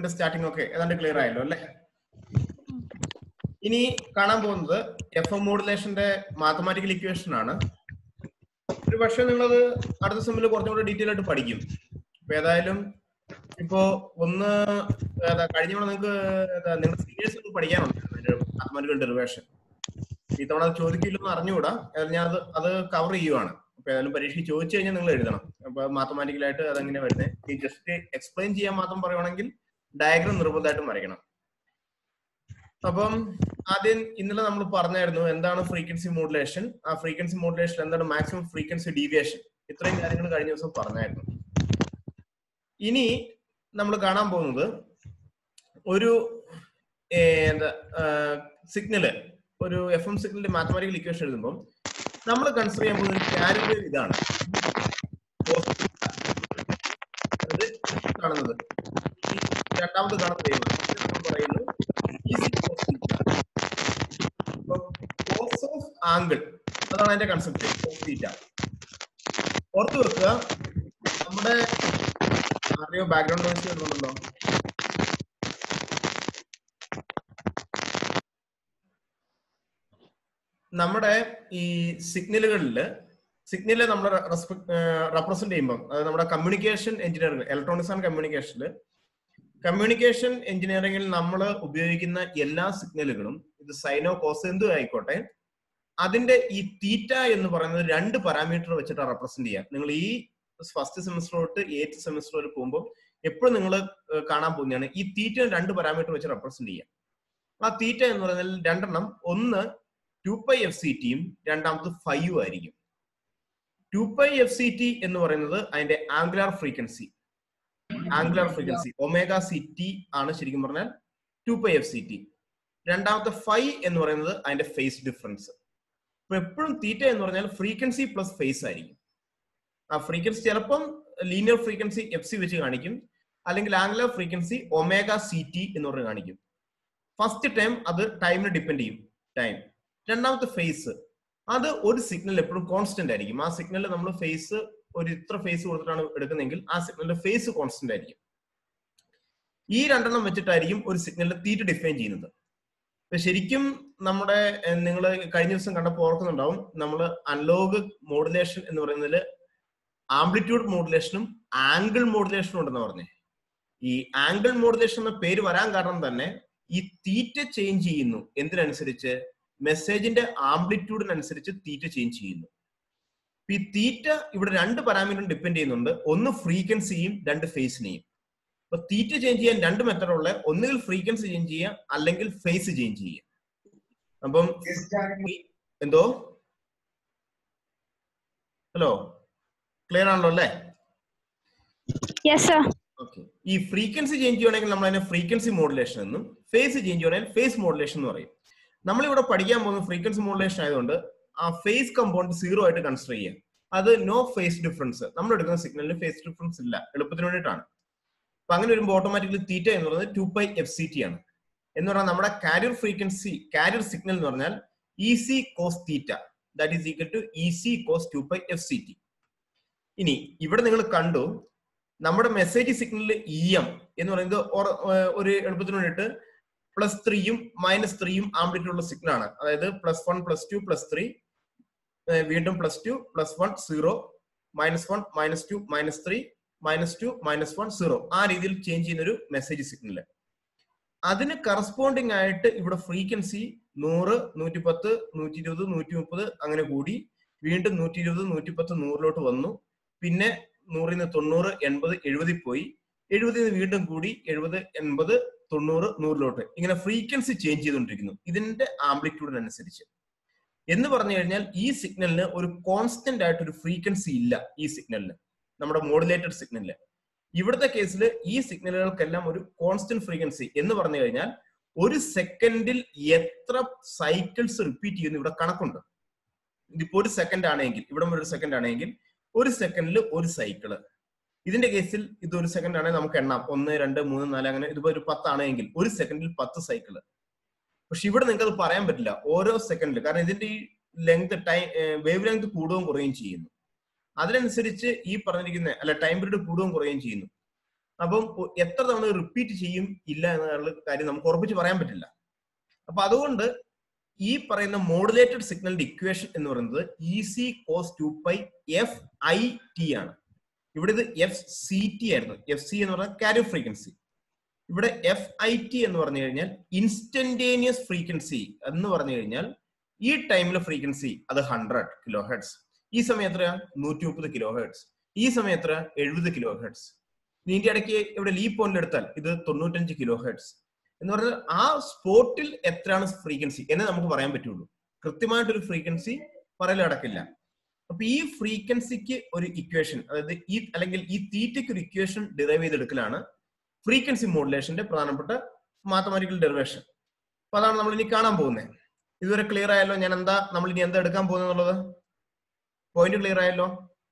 സ്റ്റെപ്പിന്റെ starting ഒക്കെ ഏതാണ്ട് clear ആയല്ലോ അല്ലേ ഇനി കാണാൻ പോകുന്നത് എഫ് എം മോഡുലേഷന്റെ മാത്തമാറ്റിക്കൽ ഇക്വേഷൻ ആണ് ഒരു പക്ഷേ നിങ്ങളത് അടുത്ത സെമ്മിൽ കുറച്ചും കൂടെ ഡീറ്റെയിൽ ആയിട്ട് പഠിക്കും ഇപ്പൊ ഏതായാലും ഇപ്പോ ഒന്ന് ഏതാ കഴിഞ്ഞ തവണ നിങ്ങൾക്ക് നിങ്ങളുടെ സീനിയേഴ്സ് ഒക്കെ പഠിക്കാനുണ്ട് മാത്തമാറ്റിക്കൽ ഡെറിവേഷൻ ഇത്തവണ അത് ചോദിക്കില്ലെന്ന് അറിഞ്ഞുകൂടാ ഏതായാലും ഞാൻ അത് അത് കവർ ചെയ്യുവാണ് അപ്പൊ ഏതായാലും പരീക്ഷയ്ക്ക് ചോദിച്ചു കഴിഞ്ഞാൽ നിങ്ങൾ എഴുതണം അപ്പൊ മാത്തമാറ്റിക്കലായിട്ട് അതെങ്ങനെ വരുന്നത് ഈ ജസ്റ്റ് എക്സ്പ്ലെയിൻ ചെയ്യാൻ മാത്രം പറയുവാണെങ്കിൽ ഡയഗ്രാം നിർബന്ധമായിട്ടും വരയ്ക്കണം അപ്പം ആദ്യം ഇന്നലെ നമ്മൾ പറഞ്ഞായിരുന്നു എന്താണ് ഫ്രീക്വൻസി മോഡുലേഷൻ ആ ഫ്രീക്വൻസി മോഡുലേഷൻ എന്താണ് മാക്സിമം ഫ്രീക്വൻസി ഡീവിയേഷൻ ഇത്രയും കാര്യങ്ങൾ കഴിഞ്ഞ ദിവസം പറഞ്ഞായിരുന്നു ഇനി നമ്മൾ കാണാൻ പോകുന്നത് ഒരു ഏർ, എന്താ സിഗ്നല് ഒരു എഫ് എം സിഗ്നലിന്റെ മാത്തമാറ്റിക്കൽ ഇക്വേഷൻ എഴുതുമ്പോൾ നമ്മൾ കൺസിഡർ ചെയ്യാൻ പോകുന്ന ഒരു കാരിയർ ഇതാണ് അത് കാണുന്നത് ഈ രണ്ടാമത് കാണുന്നത് ഏത്? ഇത് നമ്മൾ പറയുന്നു easy cos theta. അപ്പൊ cos of angle അതാണ് അതിന്റെ കൺസെപ്റ്റ് cos theta. ഓർത്ത് വെക്കുക നമ്മുടെ ആരെയോ ബാക്ക്ഗ്രൗണ്ട് നോയിസ് വരുന്നുണ്ടല്ലോ നമ്മുടെ ഈ സിഗ്നലുകളിൽ സിഗ്നല് നമ്മൾ റെപ്രസെന്റ് ചെയ്യുമ്പോൾ അത് നമ്മുടെ കമ്മ്യൂണിക്കേഷൻ എഞ്ചിനീയറിംഗ് ഇലക്ട്രോണിക്സ് ആൻഡ് കമ്മ്യൂണിക്കേഷനിൽ കമ്മ്യൂണിക്കേഷൻ എഞ്ചിനീയറിംഗിൽ നമ്മൾ ഉപയോഗിക്കുന്ന എല്ലാ സിഗ്നലുകളും ഇത് സൈനോ കോസ് എന്തും ആയിക്കോട്ടെ അതിന്റെ ഈ തീറ്റ എന്ന് പറയുന്നത് രണ്ട് പാരാമീറ്റർ വെച്ചിട്ടാണ് റെപ്രസെന്റ് ചെയ്യുക നിങ്ങൾ ഈ ഫസ്റ്റ് സെമിസ്റ്റർ തൊട്ട് എയ്ത്ത് സെമിസ്റ്റർ വരെ പോകുമ്പോൾ എപ്പോഴും നിങ്ങൾ കാണാൻ പോകുന്നതാണ് ഈ തീറ്റ രണ്ട് പാരാമീറ്റർ വെച്ച് റെപ്രസെന്റ് ചെയ്യുക ആ തീറ്റ എന്ന് പറയുന്നത് രണ്ടെണ്ണം ഒന്ന് ടു പൈ എഫ് സി ടിയും രണ്ടാമത് ഫൈവ് ആയിരിക്കും two pi F C T എന്ന് പറയുന്നത് അതിന്റെ angular frequency angular frequency omega C T ആണ് ശരിക്കും പറഞ്ഞാൽ two pi F C T രണ്ടാമത്തെ ഫൈവ് എന്ന് പറയുന്നത് അതിന്റെ ഫേസ് ഡിഫറൻസ് അപ്പൊ എപ്പോഴും തീറ്റ എന്ന് പറഞ്ഞാൽ ഫ്രീക്വൻസി പ്ലസ് ഫേസ് ആയിരിക്കും ആ ഫ്രീക്വൻസി ചിലപ്പം ലീനിയർ ഫ്രീക്വൻസി എഫ് സി വെച്ച് കാണിക്കും അല്ലെങ്കിൽ angular frequency omega C T എന്ന് പറഞ്ഞ് കാണിക്കും ഫസ്റ്റ് ടൈം അത് ടൈമിന് ഡിപ്പെൻഡ് ചെയ്യും ടൈം രണ്ടാമത്തെ ഫേസ് അത് ഒരു സിഗ്നൽ എപ്പോഴും കോൺസ്റ്റന്റ് ആയിരിക്കും ആ സിഗ്നലിൽ നമ്മൾ ഫേസ് ഒരു ഇത്ര ഫേസ് കൊടുത്തിട്ടാണ് എടുക്കുന്നതെങ്കിൽ ആ സിഗ്നലിന്റെ ഫേസ് കോൺസ്റ്റന്റ് ആയിരിക്കും ഈ രണ്ടെണ്ണം വെച്ചിട്ടായിരിക്കും ഒരു സിഗ്നലിൽ തീറ്റ ഡിഫൈൻ ചെയ്യുന്നത് ഇപ്പൊ ശരിക്കും നമ്മുടെ നിങ്ങൾ കഴിഞ്ഞ ദിവസം കണ്ടപ്പോൾ ഓർക്കുന്നുണ്ടാവും നമ്മൾ അനലോഗ് മോഡുലേഷൻ എന്ന് പറയുന്നതിൽ ആംപ്ലിറ്റ്യൂഡ് മോഡുലേഷനും ആംഗിൾ മോഡുലേഷനും ഉണ്ടെന്ന് പറഞ്ഞേ ഈ ആംഗിൾ മോഡുലേഷൻ എന്ന പേര് വരാൻ കാരണം തന്നെ ഈ തീറ്റ ചേഞ്ച് ചെയ്യുന്നു എന്തിനനുസരിച്ച് മെസ്സേജിന്റെ ആംപ്ലിറ്റ്യൂഡിനനുസരിച്ച് തീറ്റ ചേഞ്ച് ചെയ്യുന്നു ഈ തീറ്റ ഇവിടെ രണ്ട് പാരാമീറ്ററും ഡിപ്പെൻഡ് ചെയ്യുന്നുണ്ട് ഒന്ന് ഫ്രീക്വൻസിയും രണ്ട് ഫേസിനെയും അപ്പൊ തീറ്റ ചേഞ്ച് ചെയ്യാൻ രണ്ട് മെത്തഡുള്ള ഒന്നുകിൽ ഫ്രീക്വൻസി ചേഞ്ച് ചെയ്യുക അല്ലെങ്കിൽ ഫേസ് ചേഞ്ച് ചെയ്യുക അപ്പം ഈ- എന്തോ ഹലോ ക്ലിയർ ആണല്ലോ അല്ലേ യെസ് സർ ഓക്കെ ഈ ഫ്രീക്വൻസി ചേഞ്ച് ചെയ്യണമെങ്കിൽ നമ്മൾ അതിനെ ഫ്രീക്വൻസി മോഡുലേഷൻ എന്നും ഫേസ് ചേഞ്ച് ചെയ്യണമെങ്കിൽ ഫേസ് മോഡുലേഷൻ എന്ന് പറയും നമ്മളിവിടെ പഠിക്കാൻ പോകുന്ന ഫ്രീക്വൻസി മോഡുലേഷൻ ആയതുകൊണ്ട് ആ ഫേസ് കമ്പോണന്റ് സീറോ ആയിട്ട് കൺസിഡർ ചെയ്യാം അത് നോ ഫേസ് ഡിഫറൻസ് നമ്മൾ എടുക്കുന്ന സിഗ്നലിന് ഫേസ് ഡിഫറൻസ് ഇല്ല എളുപ്പത്തിന് വേണ്ടിയിട്ടാണ് അപ്പൊ അങ്ങനെ വരുമ്പോൾ ഓട്ടോമാറ്റിക്കലി തീറ്റ എന്ന് പറയുന്നത് two pi F C T ആണ് എന്ന് പറഞ്ഞാൽ നമ്മുടെ കാരിയർ ഫ്രീക്വൻസി കാരിയർ സിഗ്നൽ എന്ന് പറഞ്ഞാൽ E C cos theta that is equal to E C cos two pi F C T ഇനി ഇവിടെ നിങ്ങൾ കണ്ടു നമ്മുടെ മെസ്സേജ് സിഗ്നലിൽ ഇ എം എന്ന് പറയുന്നത് ഒറ- ഏർ ഒരു എളുപ്പത്തിന് വേണ്ടിയിട്ട് പ്ലസ് ത്രീയും മൈനസ് ത്രീയും ആംപ്ലിറ്റ്യൂഡ് ഉള്ള സിഗ്നൽ ആണ് അതായത് plus one plus two plus three വീണ്ടും plus two plus one zero minus one minus two minus three minus two minus one zero ആ രീതിയിൽ ചേഞ്ച് ചെയ്യുന്ന ഒരു മെസ്സേജ് സിഗ്നൽ അതിന് കറസ്പോണ്ടിങ് ആയിട്ട് ഇവിടെ ഫ്രീക്വൻസി നൂറ് നൂറ്റിപ്പത്ത് നൂറ്റി ഇരുപത് നൂറ്റി മുപ്പത് അങ്ങനെ കൂടി വീണ്ടും നൂറ്റി ഇരുപത് നൂറ്റിപ്പത്ത് നൂറിലോട്ട് വന്നു പിന്നെ നൂറിൽ നിന്ന് തൊണ്ണൂറ് എൺപത് എഴുപതിൽ പോയി എഴുപതിൽ നിന്ന് വീണ്ടും കൂടി എഴുപത് എൺപത് തൊണ്ണൂറ് നൂറിലോട്ട് ഇങ്ങനെ ഫ്രീക്വൻസി ചേഞ്ച് ചെയ്തുകൊണ്ടിരിക്കുന്നു ഇതിന്റെ ആംപ്ലിറ്റ്യൂഡിനനുസരിച്ച് എന്ന് പറഞ്ഞു കഴിഞ്ഞാൽ ഈ സിഗ്നലിന് ഒരു കോൺസ്റ്റന്റ് ആയിട്ട് ഒരു ഫ്രീക്വൻസി ഇല്ല ഈ സിഗ്നലിന് നമ്മുടെ മോഡുലേറ്റഡ് സിഗ്നലില് ഇവിടുത്തെ കേസിൽ ഈ സിഗ്നലുകൾക്കെല്ലാം ഒരു കോൺസ്റ്റന്റ് ഫ്രീക്വൻസി എന്ന് പറഞ്ഞു കഴിഞ്ഞാൽ ഒരു സെക്കൻഡിൽ എത്ര സൈക്കിൾസ് റിപ്പീറ്റ് ചെയ്യുന്നു ഇവിടെ കണക്കുണ്ട് ഇതിപ്പോ ഒരു സെക്കൻഡ് ആണെങ്കിൽ ഇവിടെ ഒരു സെക്കൻഡ് ആണെങ്കിൽ ഒരു സെക്കൻഡിൽ ഒരു സൈക്കിള് ഇതിന്റെ കേസിൽ ഇത് ഒരു സെക്കൻഡ് ആണെങ്കിൽ നമുക്ക് എണ്ണാം ഒന്ന് രണ്ട് മൂന്ന് നാല് അങ്ങനെ ഇതിപ്പോ ഒരു പത്താണെങ്കിൽ ഒരു സെക്കൻഡിൽ പത്ത് സൈക്കിള് പക്ഷെ ഇവിടെ നിങ്ങൾക്ക് അത് പറയാൻ പറ്റില്ല ഓരോ സെക്കൻഡിൽ കാരണം ഇതിന്റെ ഈ ലെങ്ത് ടൈം വേവ് ലെങ്ത് കൂടുകയും കുറയുകയും ചെയ്യുന്നു അതിനനുസരിച്ച് ഈ പറഞ്ഞിരിക്കുന്ന അല്ല ടൈം പീരീഡ് കൂടുകയും കുറയുകയും ചെയ്യുന്നു അപ്പം ഒ- എത്ര തവണ റിപ്പീറ്റ് ചെയ്യും ഇല്ല എന്നുള്ള കാര്യം നമുക്ക് ഉറപ്പിച്ച് പറയാൻ പറ്റില്ല അപ്പൊ അതുകൊണ്ട് ഈ പറയുന്ന മോഡുലേറ്റഡ് സിഗ്നലിന്റെ ഇക്വേഷൻ എന്ന് പറയുന്നത് E C cos two pi F I T ആണ് ഇവിടെ ഇത് എഫ് സി ടി ആയിരുന്നു എഫ് സി എന്ന് പറഞ്ഞാൽ കാരിയോ ഫ്രീക്വൻസി ഇവിടെ എഫ് ഐ ടി എന്ന് പറഞ്ഞു കഴിഞ്ഞാൽ ഇൻസ്റ്റന്റേനിയസ് ഫ്രീക്വൻസി എന്ന് പറഞ്ഞു കഴിഞ്ഞാൽ ഈ ടൈമിലെ ഫ്രീക്വൻസി അത് ഹൺഡ്രഡ് കിലോ ഹെഡ്സ് ഈ സമയം എത്ര നൂറ്റി മുപ്പത് കിലോ ഹെഡ്സ് ഈ സമയം എത്ര എഴുപത് കിലോ ഹെഡ്സ് ഇതിന്റെ ഇടയ്ക്ക് ഇവിടെ ലീ പോയിന്റ് എടുത്താൽ ഇത് തൊണ്ണൂറ്റഞ്ച് കിലോ ഹെഡ്സ് എന്ന് പറഞ്ഞാൽ ആ സ്പോട്ടിൽ എത്രയാണ് ഫ്രീക്വൻസി എന്ന് നമുക്ക് പറയാൻ പറ്റുള്ളൂ കൃത്യമായിട്ടൊരു ഫ്രീക്വൻസി പറയൽ നടക്കില്ല അപ്പൊ ഈ ഫ്രീക്വൻസിക്ക് ഒരു ഇക്വേഷൻ അതായത് ഈ അല്ലെങ്കിൽ ഈ തീറ്റയ്ക്ക് ഒരു ഇക്വേഷൻ ഡിറൈവ് ചെയ്തെടുക്കലാണ് ഫ്രീക്വൻസി മോഡുലേഷന്റെ പ്രധാനപ്പെട്ട മാത്തമാറ്റിക്കൽ ഡെറിവേഷൻ അപ്പൊ അതാണ് നമ്മൾ ഇനി കാണാൻ പോകുന്നത് ഇതുവരെ ക്ലിയർ ആയല്ലോ ഞാൻ എന്താ നമ്മൾ ഇനി എന്താ എടുക്കാൻ പോകുന്നത് എന്നുള്ളത് പോയിന്റ് ക്ലിയർ ആയല്ലോ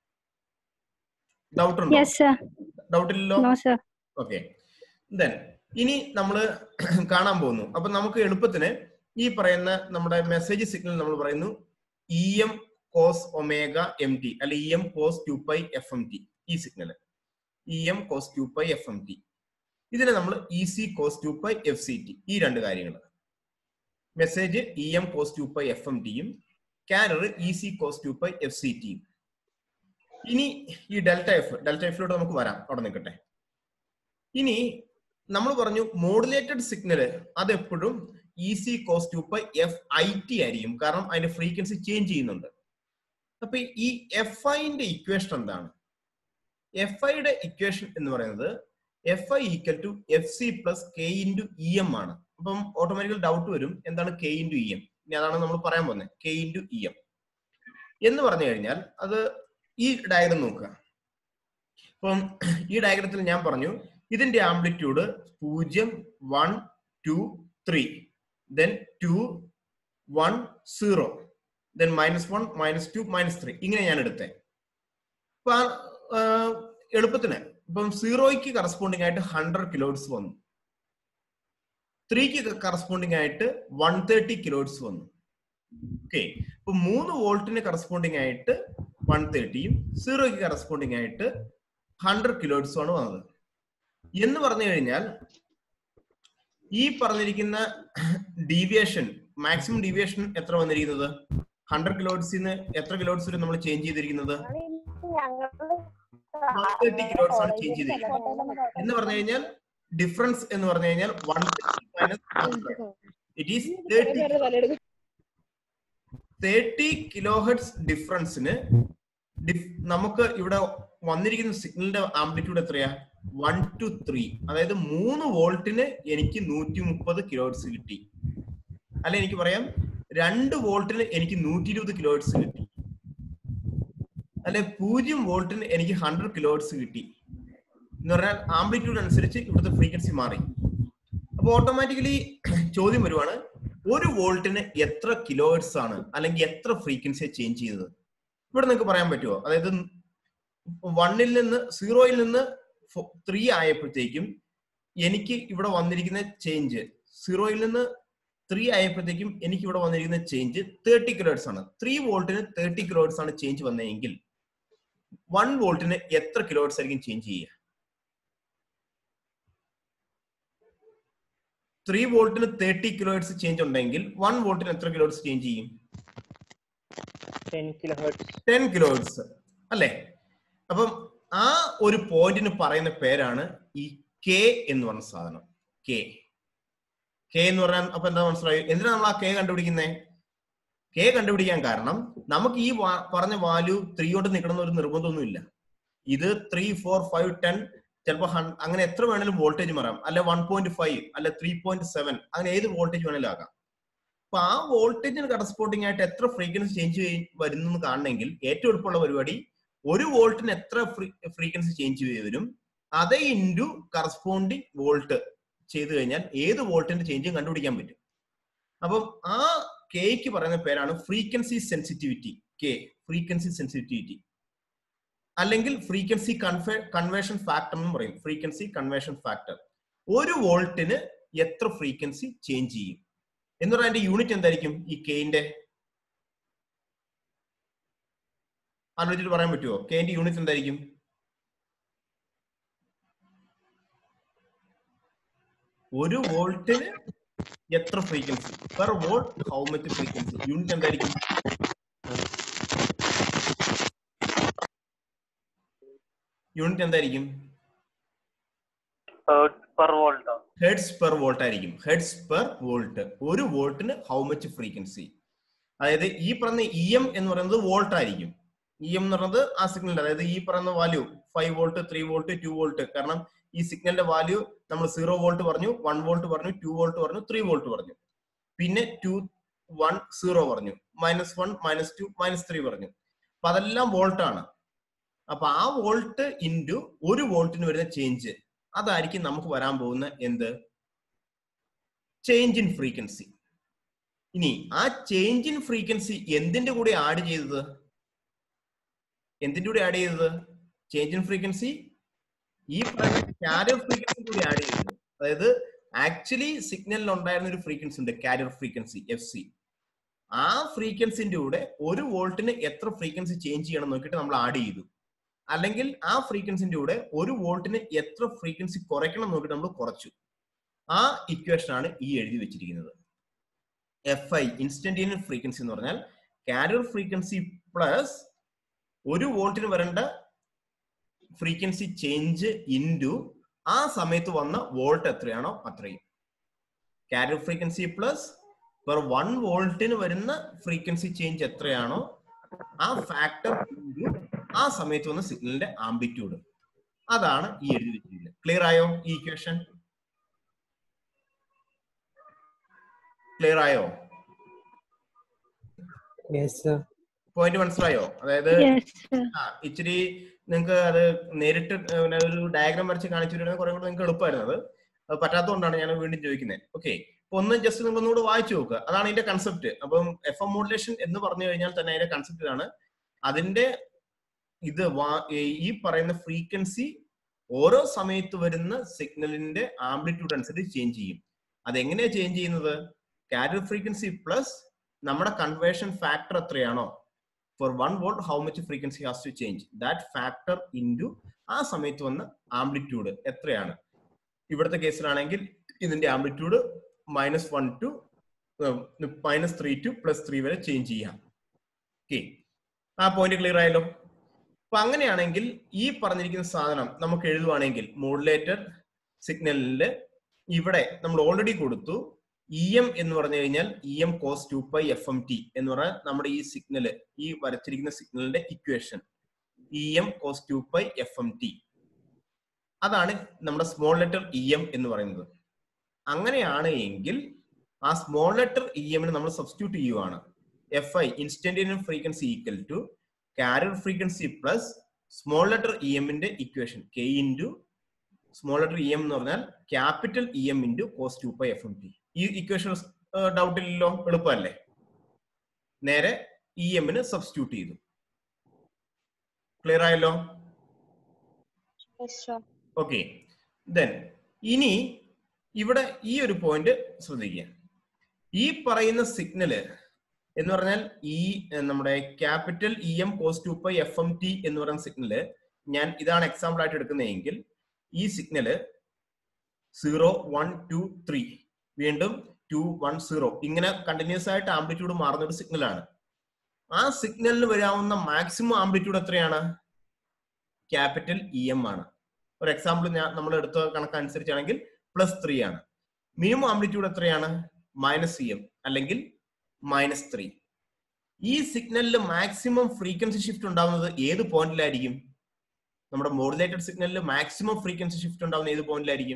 ഡൗട്ട് ഉണ്ടോ Yes, sir. ഡൗട്ട് ഇല്ലല്ലോ No, sir. ഓക്കെ ദെൻ ഇനി നമ്മൾ കാണാൻ പോകുന്നു അപ്പൊ നമുക്ക് എളുപ്പത്തിന് ഈ പറയുന്ന നമ്മുടെ മെസ്സേജ് സിഗ്നൽ നമ്മൾ പറയുന്നു E M cos omega M T അല്ലെ E M cos two pi F M T ഈ signal E M cos two pi F M T ഇതിനെ നമ്മൾ E C cos two pi F C T ഈ രണ്ട് കാര്യങ്ങൾ message E M cos two pi F M ടിയും carrier E C cos two pi F C ടിയും ഇനി ഈ delta F delta എഫിലോട്ട് നമുക്ക് വരാം അവിടെ നിൽക്കട്ടെ ഇനി നമ്മൾ പറഞ്ഞു മോഡുലേറ്റഡ് സിഗ്നല് അത് എപ്പോഴും E C cos two pi F I T ആയിരിക്കും കാരണം അതിന്റെ ഫ്രീക്വൻസി ചേഞ്ച് ചെയ്യുന്നുണ്ട് അപ്പൊ ഈ എഫ് ഐന്റെ ഇക്വേഷൻ എന്താണ് എഫ് ഐയുടെ ഇക്വേഷൻ എന്ന് പറയുന്നത് F I equal to F C plus K into E M ആണ് അപ്പം ഓട്ടോമാറ്റിക്കൽ ഡൗട്ട് വരും എന്താണ് കെ ഇൻറ്റു ഇ എം ഇനി അതാണ് നമ്മൾ പറയാൻ പോകുന്നത് കെ ഇൻറ്റു ഇ എം എന്ന് പറഞ്ഞു കഴിഞ്ഞാൽ അത് ഈ ഡയഗ്രം നോക്കുക അപ്പം ഈ ഡയഗ്രത്തിൽ ഞാൻ പറഞ്ഞു ഇതിന്റെ ആംപ്ലിറ്റ്യൂഡ് പൂജ്യം one two three then two one zero then minus one minus two minus three ഇങ്ങനെ ഞാൻ എടുത്തേ അപ്പൊ ആ, ആ, എളുപ്പത്തിന് ഇപ്പം സീറോയ്ക്ക് കറസ്പോണ്ടിങ് ആയിട്ട് ഹൺഡ്രഡ് കിലോഡ്സ് വന്നു ത്രീക്ക് കറസ്പോണ്ടിങ് ആയിട്ട് വൺ തേർട്ടി കിലോഡ്സ് വന്നു ഓക്കെ ഇപ്പൊ മൂന്ന് വോൾട്ടിന് കറസ്പോണ്ടിങ് ആയിട്ട് വൺ തേർട്ടിയും സീറോയ്ക്ക് കറസ്പോണ്ടിങ് ആയിട്ട് ഹൺഡ്രഡ് കിലോഡ്സും ആണ് വന്നത് എന്ന് പറഞ്ഞു കഴിഞ്ഞാൽ ഈ പറഞ്ഞിരിക്കുന്ന ഡീവിയേഷൻ മാക്സിമം ഡീവിയേഷൻ എത്ര വന്നിരിക്കുന്നത് ഹൺഡ്രഡ് കിലോഡ്സിന്ന് എത്ര കിലോഡ്സ് വരെ നമ്മൾ ചേഞ്ച് ചെയ്തിരിക്കുന്നത് തേർട്ടി കിലോഡ്സ് ആണ് ചേഞ്ച് ചെയ്തിരിക്കുന്നത് എന്ന് പറഞ്ഞു കഴിഞ്ഞാൽ ഡിഫറൻസ് എന്ന് പറഞ്ഞു കഴിഞ്ഞാൽ one minus it is thirty thirty kilohertz ഡിഫറൻസിന് നമുക്ക് ഇവിടെ വന്നിരിക്കുന്ന സിഗ്നലിന്റെ ആംപ്ലിറ്റ്യൂഡ് എത്രയാ വൺ ടു ത്രീ അതായത് മൂന്ന് വോൾട്ടിന് എനിക്ക് നൂറ്റി മുപ്പത് കിലോ ഹെഡ്സ് കിട്ടി അല്ലെ എനിക്ക് പറയാം രണ്ട് വോൾട്ടിന് എനിക്ക് നൂറ്റി ഇരുപത് കിലോ ഹെഡ്സ് കിട്ടി അല്ലെ പൂജ്യം വോൾട്ടിന് എനിക്ക് ഹൺഡ്രഡ് കിലോ ഹെഡ്സ് കിട്ടി എന്ന് പറഞ്ഞാൽ ആംപ്ലിറ്റ്യൂഡ് അനുസരിച്ച് ഇവിടുത്തെ ഫ്രീക്വൻസി മാറി അപ്പൊ ഓട്ടോമാറ്റിക്കലി ചോദ്യം വരുവാണ് ഒരു വോൾട്ടിന് എത്ര കിലോ ഹെഡ്സ് ആണ് അല്ലെങ്കിൽ എത്ര ഫ്രീക്വൻസിയെ ചേഞ്ച് ചെയ്തത് ഇവിടെ നിങ്ങൾക്ക് പറയാൻ പറ്റുമോ അതായത് വണ്ണിൽ നിന്ന് സീറോയിൽ നിന്ന് ത്രീ ആയപ്പോഴത്തേക്കും എനിക്ക് ഇവിടെ വന്നിരിക്കുന്ന ചേഞ്ച് സീറോയിൽ നിന്ന് ത്രീ ആയപ്പോഴത്തേക്കും എനിക്ക് ഇവിടെ വന്നിരിക്കുന്ന ചേഞ്ച് തേർട്ടി കിലോഹെഡ്സ് ആണ് ത്രീ വോൾട്ടിന് തേർട്ടി കിലോഹെഡ്സ് ആണ് ചേഞ്ച് വന്നതെങ്കിൽ വൺ വോൾട്ടിന് എത്ര കിലോഹെഡ്സ് ആയിരിക്കും ചേഞ്ച് ചെയ്യുക ത്രീ വോൾട്ടിന് തേർട്ടി കിലോഹെഡ്സ് ചേഞ്ച് ഉണ്ടെങ്കിൽ വൺ വോൾട്ടിന് എത്ര കിലോഹെഡ്സ് ചേഞ്ച് ചെയ്യും ten kilohertz ten kilohertz അല്ലെ അപ്പം ആ ഒരു പോയിന്റിന് പറയുന്ന പേരാണ് ഈ കെ എന്ന് പറഞ്ഞ സാധനം കെ കെ എന്ന് പറഞ്ഞാൽ അപ്പൊ എന്താ മനസ്സിലായി എന്തിനാ നമ്മൾ ആ കെ കണ്ടുപിടിക്കുന്നത് കെ കണ്ടുപിടിക്കാൻ കാരണം നമുക്ക് ഈ വാ- പറഞ്ഞ വാല്യൂ ത്രീയോട്ട് നിൽക്കണം ഒരു നിർബന്ധമൊന്നുമില്ല ഇത് ത്രീ ഫോർ ഫൈവ് ടെൻ ചിലപ്പോൾ അങ്ങനെ എത്ര വേണേലും വോൾട്ടേജ് മാറാം അല്ലെ വൺ പോയിന്റ് ഫൈവ് അല്ലെ ത്രീ പോയിന്റ് സെവൻ അങ്ങനെ ഏത് വോൾട്ടേജ് വേണേലും ആകാം അപ്പൊ ആ വോൾട്ടേജിന് കറസ്പോണ്ടിങ് ആയിട്ട് എത്ര ഫ്രീക്വൻസി ചേഞ്ച് വരുന്നു എന്ന് കാണണമെങ്കിൽ ഏറ്റവും എളുപ്പമുള്ള പരിപാടി ഒരു വോൾട്ടിന് എത്ര ഫ്രീക്വൻസി ചേഞ്ച് വരും അതേ ഇൻറ്റു കറസ്പോണ്ടിങ് വോൾട്ട് ചെയ്തു കഴിഞ്ഞാൽ ഏത് വോൾട്ടിന്റെ ചേഞ്ചും കണ്ടുപിടിക്കാൻ പറ്റും അപ്പം ആ കെക്ക് പറയുന്ന പേരാണ് frequency sensitivity K frequency sensitivity അല്ലെങ്കിൽ ഫ്രീക്വൻസി കൺവേ കൺവേർഷൻ ഫാക്ടർ എന്ന് പറയും ഫ്രീക്വൻസി കൺവേർഷൻ ഫാക്ടർ ഒരു വോൾട്ടിന് എത്ര ഫ്രീക്വൻസി ചേഞ്ച് ചെയ്യും എന്ന് പറഞ്ഞാൽ അതിന്റെ യൂണിറ്റ് എന്തായിരിക്കും ഈ കെന്റെ ആലോചിച്ചിട്ട് പറയാൻ പറ്റുമോ കെന്റെ യൂണിറ്റ് എന്തായിരിക്കും ഒരു വോൾട്ടിന് എത്ര frequency per volt how much frequency unit എന്തായിരിക്കും യൂണിറ്റ് എന്തായിരിക്കും പെർ വോൾട്ടോ ഹെഡ്സ് പെർ വോൾട്ട് ആയിരിക്കും ഹെഡ്സ് പെർ വോൾട്ട് ഒരു വോൾട്ടിന് ഹൗ മച്ച് ഫ്രീക്വൻസി അതായത് ഈ പറയുന്ന ഇ എം എന്ന് പറയുന്നത് വോൾട്ട് ആയിരിക്കും ഇ എം എന്ന് പറയുന്നത് ആ സിഗ്നൽ അതായത് ഈ പറയുന്ന value five volt three volt two volt കാരണം ഈ സിഗ്നലിന്റെ വാല്യൂ നമ്മൾ സീറോ വോൾട്ട് പറഞ്ഞു വൺ വോൾട്ട് പറഞ്ഞു ടു വോൾട്ട് പറഞ്ഞു ത്രീ വോൾട്ട് പറഞ്ഞു പിന്നെ ടു വൺ സീറോ പറഞ്ഞു minus one minus two minus three പറഞ്ഞു അപ്പൊ അതെല്ലാം വോൾട്ട് ആണ് അപ്പൊ ആ വോൾട്ട് ഇൻറ്റു ഒരു വോൾട്ടിന് വരുന്ന ചേഞ്ച് അതായിരിക്കും നമുക്ക് വരാൻ പോകുന്ന എന്ത് ചേഞ്ച് ഇൻ ഫ്രീക്വൻസി ഇനി ആ ചേഞ്ച് ഇൻ ഫ്രീക്വൻസി എന്തിന്റെ കൂടെ ആഡ് ചെയ്തത് എന്തിന്റെ കൂടെ ആഡ് ചെയ്തത് ചേഞ്ച് ഇൻ ഫ്രീക്വൻസി ഈ കാരിയർ ഫ്രീക്വൻസി കൂടി ആഡ് ചെയ്തത് അതായത് ആക്ച്വലി സിഗ്നലിൽ ഉണ്ടായിരുന്ന ഒരു ഫ്രീക്വൻസി ഉണ്ട് കാരിയർ ഫ്രീക്വൻസി എഫ് സി ആ ഫ്രീക്വൻസിന്റെ കൂടെ ഒരു വോൾട്ടിന് എത്ര ഫ്രീക്വൻസി ചേഞ്ച് ചെയ്യണം നോക്കിയിട്ട് നമ്മൾ ആഡ് ചെയ്തു അല്ലെങ്കിൽ ആ ഫ്രീക്വൻസിന്റെ കൂടെ ഒരു വോൾട്ടിന് എത്ര ഫ്രീക്വൻസി കുറയ്ക്കണം നോക്കിയിട്ട് നമ്മൾ കുറച്ചു ആ ഇക്വേഷൻ ആണ് ഈ എഴുതി വെച്ചിരിക്കുന്നത് എഫ് ഐ ഇൻസ്റ്റന്റേനിയസ് ഫ്രീക്വൻസി എന്ന് പറഞ്ഞാൽ കാരിയർ ഫ്രീക്വൻസി പ്ലസ് ഒരു വോൾട്ടിന് വരേണ്ട ഫ്രീക്വൻസി ചേഞ്ച് ഇൻറ്റു ആ സമയത്ത് വന്ന വോൾട്ട് എത്രയാണോ അത്രയും carrier frequency plus per one വോൾട്ടിന് വരുന്ന ഫ്രീക്വൻസി ചേഞ്ച് എത്രയാണോ ആ ഫാക്ടർ ഇൻറ്റു ആ സമയത്ത് വന്ന സിഗ്നലിന്റെ ആംപ്ലിറ്റ്യൂഡ് അതാണ് ഈ എഴുതി വെച്ചിരിക്കുന്നത് ക്ലിയർ ആയോ ഈ ഇക്വേഷൻ ക്ലിയർ ആയോ Yes, sir. പോയിന്റ് മനസ്സിലായോ അതായത് Yes, sir. ആ, ഇച്ചിരി നിങ്ങൾക്ക് അത് നേരിട്ട് ഏ, പിന്നെ ഒരു ഡയഗ്രാം വരച്ച് കാണിച്ചു തരുന്നത് കുറെ കൂടെ നിങ്ങൾക്ക് എളുപ്പമായിരുന്നു അത് അത് പറ്റാത്തതുകൊണ്ടാണ് ഞാൻ വീണ്ടും ചോദിക്കുന്നത് ഓക്കെ അപ്പൊ ഒന്ന് ജസ്റ്റ് നിങ്ങൾ ഒന്നുകൂടെ വായിച്ചു നോക്കുക അതാണ് ഇതിന്റെ കൺസെപ്റ്റ് അപ്പം എഫ് എം മോഡുലേഷൻ എന്ന് പറഞ്ഞു കഴിഞ്ഞാൽ തന്നെ അതിന്റെ കൺസെപ്റ്റ് ഇതാണ് അതിന്റെ ഇത് വാ- ഈ- ഈ പറയുന്ന ഫ്രീക്വൻസി ഓരോ സമയത്ത് വരുന്ന സിഗ്നലിന്റെ ആംപ്ലിറ്റ്യൂഡ് അനുസരിച്ച് ചേഞ്ച് ചെയ്യും അതെങ്ങനെയാ ചേഞ്ച് ചെയ്യുന്നത് കാരിയർ ഫ്രീക്വൻസി പ്ലസ് നമ്മുടെ കൺവേർഷൻ ഫാക്ടർ എത്രയാണോ for one volt how much frequency has to change that factor into ആ സമയത്ത് വന്ന ആംപ്ലിറ്റ്യൂഡ് എത്രയാണ് ഇവിടുത്തെ കേസിലാണെങ്കിൽ ഇതിന്റെ amplitude minus one two minus three two plus three വരെ ചേഞ്ച് ചെയ്യാം ഓക്കെ ആ പോയിന്റ് ക്ലിയർ ആയല്ലോ അപ്പൊ അങ്ങനെയാണെങ്കിൽ ഈ പറഞ്ഞിരിക്കുന്ന സാധനം നമുക്ക് എഴുതുവാണെങ്കിൽ മോഡുലേറ്റർ സിഗ്നലില് ഇവിടെ നമ്മൾ ഓൾറെഡി കൊടുത്തു ഇ എം എന്ന് പറഞ്ഞു കഴിഞ്ഞാൽ E M cos two pi F M T എന്ന് പറഞ്ഞാൽ നമ്മുടെ ഈ സിഗ്നല് ഈ വരച്ചിരിക്കുന്ന സിഗ്നലിന്റെ equation E M cos two pi F M T അതാണ് നമ്മുടെ സ്മോൾ ലെറ്റർ ഇ എം എന്ന് പറയുന്നത് അങ്ങനെയാണ് എങ്കിൽ ആ സ്മോൾ ലെറ്റർ ഇ എമ്മിന് നമ്മൾ സബ്സ്റ്റിറ്റ്യൂട്ട് ചെയ്യുവാണ് F I instantaneous frequency equal to carrier frequency plus small letter E എമ്മിന്റെ equation K into small letter E M എന്ന് പറഞ്ഞാൽ capital E M into cos two pi F M T ഈ equation doubt ഇല്ലല്ലോ എളുപ്പമല്ലേ നേരെ E എമ്മിന് substitute ചെയ്തു clear ആയല്ലോ Yes, sir. ഓക്കെ ദെൻ ഇനി ഇവിടെ ഈ ഒരു പോയിന്റ് ശ്രദ്ധിക്കുക ഈ പറയുന്ന സിഗ്നല് എന്ന് പറഞ്ഞാൽ ഈ ഏർ, നമ്മുടെ capital E M cos two pi F M T എന്ന് പറയുന്ന സിഗ്നല് ഞാൻ ഇതാണ് എക്സാമ്പിൾ ആയിട്ട് എടുക്കുന്നതെങ്കിൽ ഈ signal zero one two three വീണ്ടും ടു വൺ സീറോ ഇങ്ങനെ കണ്ടിന്യൂസ് ആയിട്ട് ആംപ്ലിറ്റ്യൂഡ് മാറുന്ന ഒരു സിഗ്നലാണ് ആ സിഗ്നലിന് വരാവുന്ന മാക്സിമം ആംപ്ലിറ്റ്യൂഡ് എത്രയാണ് ക്യാപിറ്റൽ ഇ എം ആണ് ഒരു എക്സാമ്പിൾ ഞാൻ നമ്മൾ എടുത്ത കണക്കനുസരിച്ചാണെങ്കിൽ പ്ലസ് ത്രീ ആണ് മിനിമം ആംപ്ലിറ്റ്യൂഡ് എത്രയാണ് മൈനസ് സി എം അല്ലെങ്കിൽ മൈനസ് ത്രീ ഈ സിഗ്നലിൽ മാക്സിമം ഫ്രീക്വൻസി ഷിഫ്റ്റ് ഉണ്ടാവുന്നത് ഏത് പോയിന്റിലായിരിക്കും നമ്മുടെ മോഡുലേറ്റഡ് സിഗ്നലിൽ മാക്സിമം ഫ്രീക്വൻസി ഷിഫ്റ്റ് ഉണ്ടാവുന്ന ഏത് പോയിന്റിലായിരിക്കും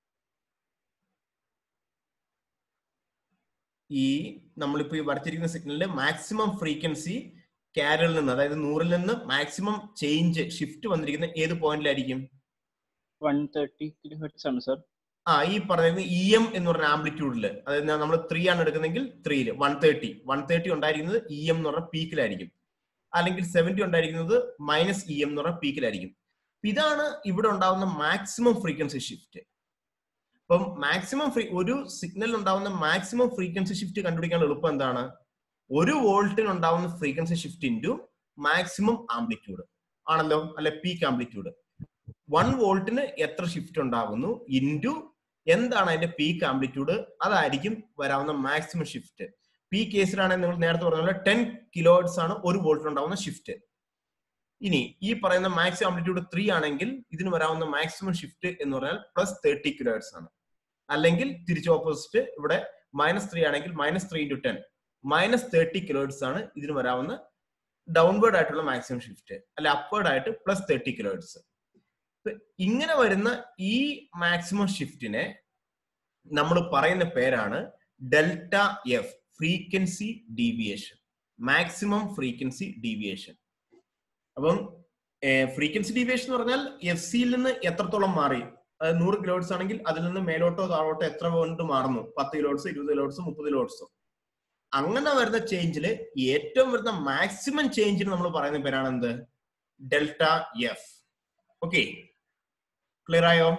ഈ നമ്മളിപ്പോ ഈ വരച്ചിരിക്കുന്ന സിഗ്നലിൽ മാക്സിമം ഫ്രീക്വൻസി ക്യാരിൽ നിന്ന് അതായത് നൂറിൽ നിന്ന് മാക്സിമം ചേഞ്ച് ഷിഫ്റ്റ് വന്നിരിക്കുന്ന ഏത് പോയിന്റിലായിരിക്കും വൺ തേർട്ടി കിലോ ഹെർട്സ് ആണ് സർ ആ ഈ പറയുന്നത് ഇ എം എന്ന് പറഞ്ഞ ആംപ്ലിറ്റ്യൂഡിൽ അതായത് നമ്മൾ ത്രീ ആണ് എടുക്കുന്നെങ്കിൽ ത്രീയില് വൺ തേർട്ടി വൺ തേർട്ടി ഉണ്ടായിരിക്കുന്നത് ഇ എം എന്ന് പറഞ്ഞ പീക്കിലായിരിക്കും അല്ലെങ്കിൽ സെവന്റി ഉണ്ടായിരിക്കുന്നത് മൈനസ് ഇ എം എന്ന് പറഞ്ഞ പീക്കിലായിരിക്കും ഇതാണ് ഇവിടെ ഉണ്ടാവുന്ന മാക്സിമം ഫ്രീക്വൻസി ഷിഫ്റ്റ് അപ്പം മാക്സിമം ഫ്രീ ഒരു സിഗ്നൽ ഉണ്ടാവുന്ന മാക്സിമം ഫ്രീക്വൻസി ഷിഫ്റ്റ് കണ്ടുപിടിക്കാൻ എളുപ്പം എന്താണ് ഒരു വോൾട്ടിന് ഉണ്ടാവുന്ന frequency shift into maximum amplitude ആണല്ലോ അല്ലെ പീക്ക് ആംപ്ലിറ്റ്യൂഡ് വൺ വോൾട്ടിന് എത്ര ഷിഫ്റ്റ് ഉണ്ടാകുന്നു ഇൻറ്റു എന്താണ് അതിന്റെ പീക്ക് ആംപ്ലിറ്റ്യൂഡ് അതായിരിക്കും വരാവുന്ന മാക്സിമം ഷിഫ്റ്റ് പി കേസിലാണെങ്കിൽ നിങ്ങൾ നേരത്തെ പറഞ്ഞ പോലെ ടെൻ കിലോഹെർട്സ് ആണ് ഒരു വോൾട്ടിൽ ഉണ്ടാവുന്ന ഷിഫ്റ്റ് ഇനി ഈ പറയുന്ന മാക്സിമം ആംപ്ലിറ്റ്യൂഡ് ത്രീ ആണെങ്കിൽ ഇതിന് വരാവുന്ന മാക്സിമം ഷിഫ്റ്റ് എന്ന് പറഞ്ഞാൽ പ്ലസ് തേർട്ടി കിലോഹെർട്സ് ആണ് അല്ലെങ്കിൽ തിരിച്ച് ഓപ്പോസിറ്റ് ഇവിടെ മൈനസ് ത്രീ ആണെങ്കിൽ minus three into ten minus thirty kilohertz ആണ് ഇതിന് വരാവുന്ന ഡൗൺവേർഡ് ആയിട്ടുള്ള മാക്സിമം ഷിഫ്റ്റ് അല്ലെ അപ്വേർഡ് ആയിട്ട് പ്ലസ് തേർട്ടി കിലോഹെർട്സ് ഇങ്ങനെ വരുന്ന ഈ മാക്സിമം ഷിഫ്റ്റിനെ നമ്മൾ പറയുന്ന പേരാണ് delta F frequency deviation maximum frequency deviation അപ്പം ഫ്രീക്വൻസി ഡീവിയേഷൻ എന്ന് പറഞ്ഞാൽ എഫ് സിയിൽ നിന്ന് എത്രത്തോളം മാറി അത് നൂറ് കിലോട്സ് ആണെങ്കിൽ അതിൽ നിന്ന് മേലോട്ടോ താഴോട്ടോ എത്ര കൊണ്ട് മാറുന്നു പത്ത് കിലോട്സ് ഇരുപത് കിലോട്സ് മുപ്പത് കിലോട്സോ അങ്ങനെ വരുന്ന ചേഞ്ചിൽ ഏറ്റവും വരുന്ന മാക്സിമം ചേഞ്ചിന് നമ്മൾ പറയുന്ന പേരാണ് എന്ത് ഡെൽറ്റ എഫ് ഓക്കെ ക്ലിയർ ആയോ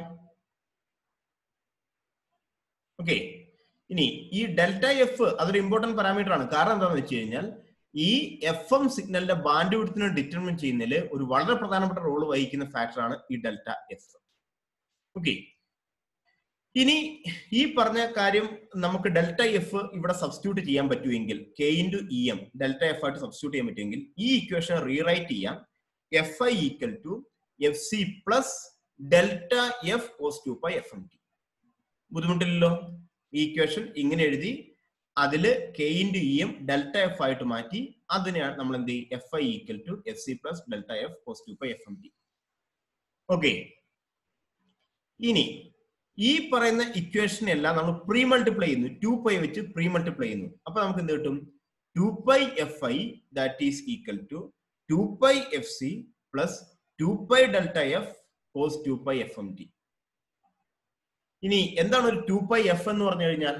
ഓക്കെ ഇനി ഈ ഡെൽറ്റ എഫ് അതൊരു ഇമ്പോർട്ടന്റ് പാരാമീറ്റർ ആണ് കാരണം എന്താണെന്ന് വെച്ച് കഴിഞ്ഞാൽ ഈ എഫ് എം സിഗ്നലിന്റെ ബാൻഡ് വിഡ്ത്തിനെ ഡിറ്റർമിൻ ചെയ്യുന്നതിൽ ഒരു വളരെ പ്രധാനപ്പെട്ട റോൾ വഹിക്കുന്ന ഫാക്ടറാണ് ഈ ഡെൽറ്റ എഫ് ഓക്കെ ഇനി ഈ പറഞ്ഞ കാര്യം നമുക്ക് ഡെൽറ്റ എഫ് ഇവിടെ സബ്സ്റ്റിറ്റ്യൂട്ട് ചെയ്യാൻ പറ്റുമെങ്കിൽ K into E M delta F ആയിട്ട് സബ്സ്റ്റിറ്റ്യൂട്ട് ചെയ്യാൻ പറ്റുമെങ്കിൽ ഈ ഇക്വേഷൻ റീറൈറ്റ് ചെയ്യാം F I equal to F C plus delta F cos two pi F M T ബുദ്ധിമുട്ടില്ലല്ലോ ഈ ഇക്വേഷൻ ഇങ്ങനെ എഴുതി അതില് K into E M delta F ആയിട്ട് മാറ്റി അതിനെയാണ് നമ്മൾ എന്ത് ചെയ്യും F I equal to F C plus delta F cos two pi F M T okay ഇനി ഈ പറയുന്ന ഇക്വേഷൻ എല്ലാം നമ്മൾ പ്രീ മൾട്ടിപ്ലൈ ചെയ്യുന്നു ടു പൈ വെച്ച് പ്രീ മൾട്ടിപ്ലൈ ചെയ്യുന്നു അപ്പൊ നമുക്ക് എന്ത് കിട്ടും two pi F I that is equal to two pi F C plus two pi delta F cos two pi F M T ഇനി എന്താണ് ഒരു ടു പൈ എഫ് എന്ന് പറഞ്ഞു കഴിഞ്ഞാൽ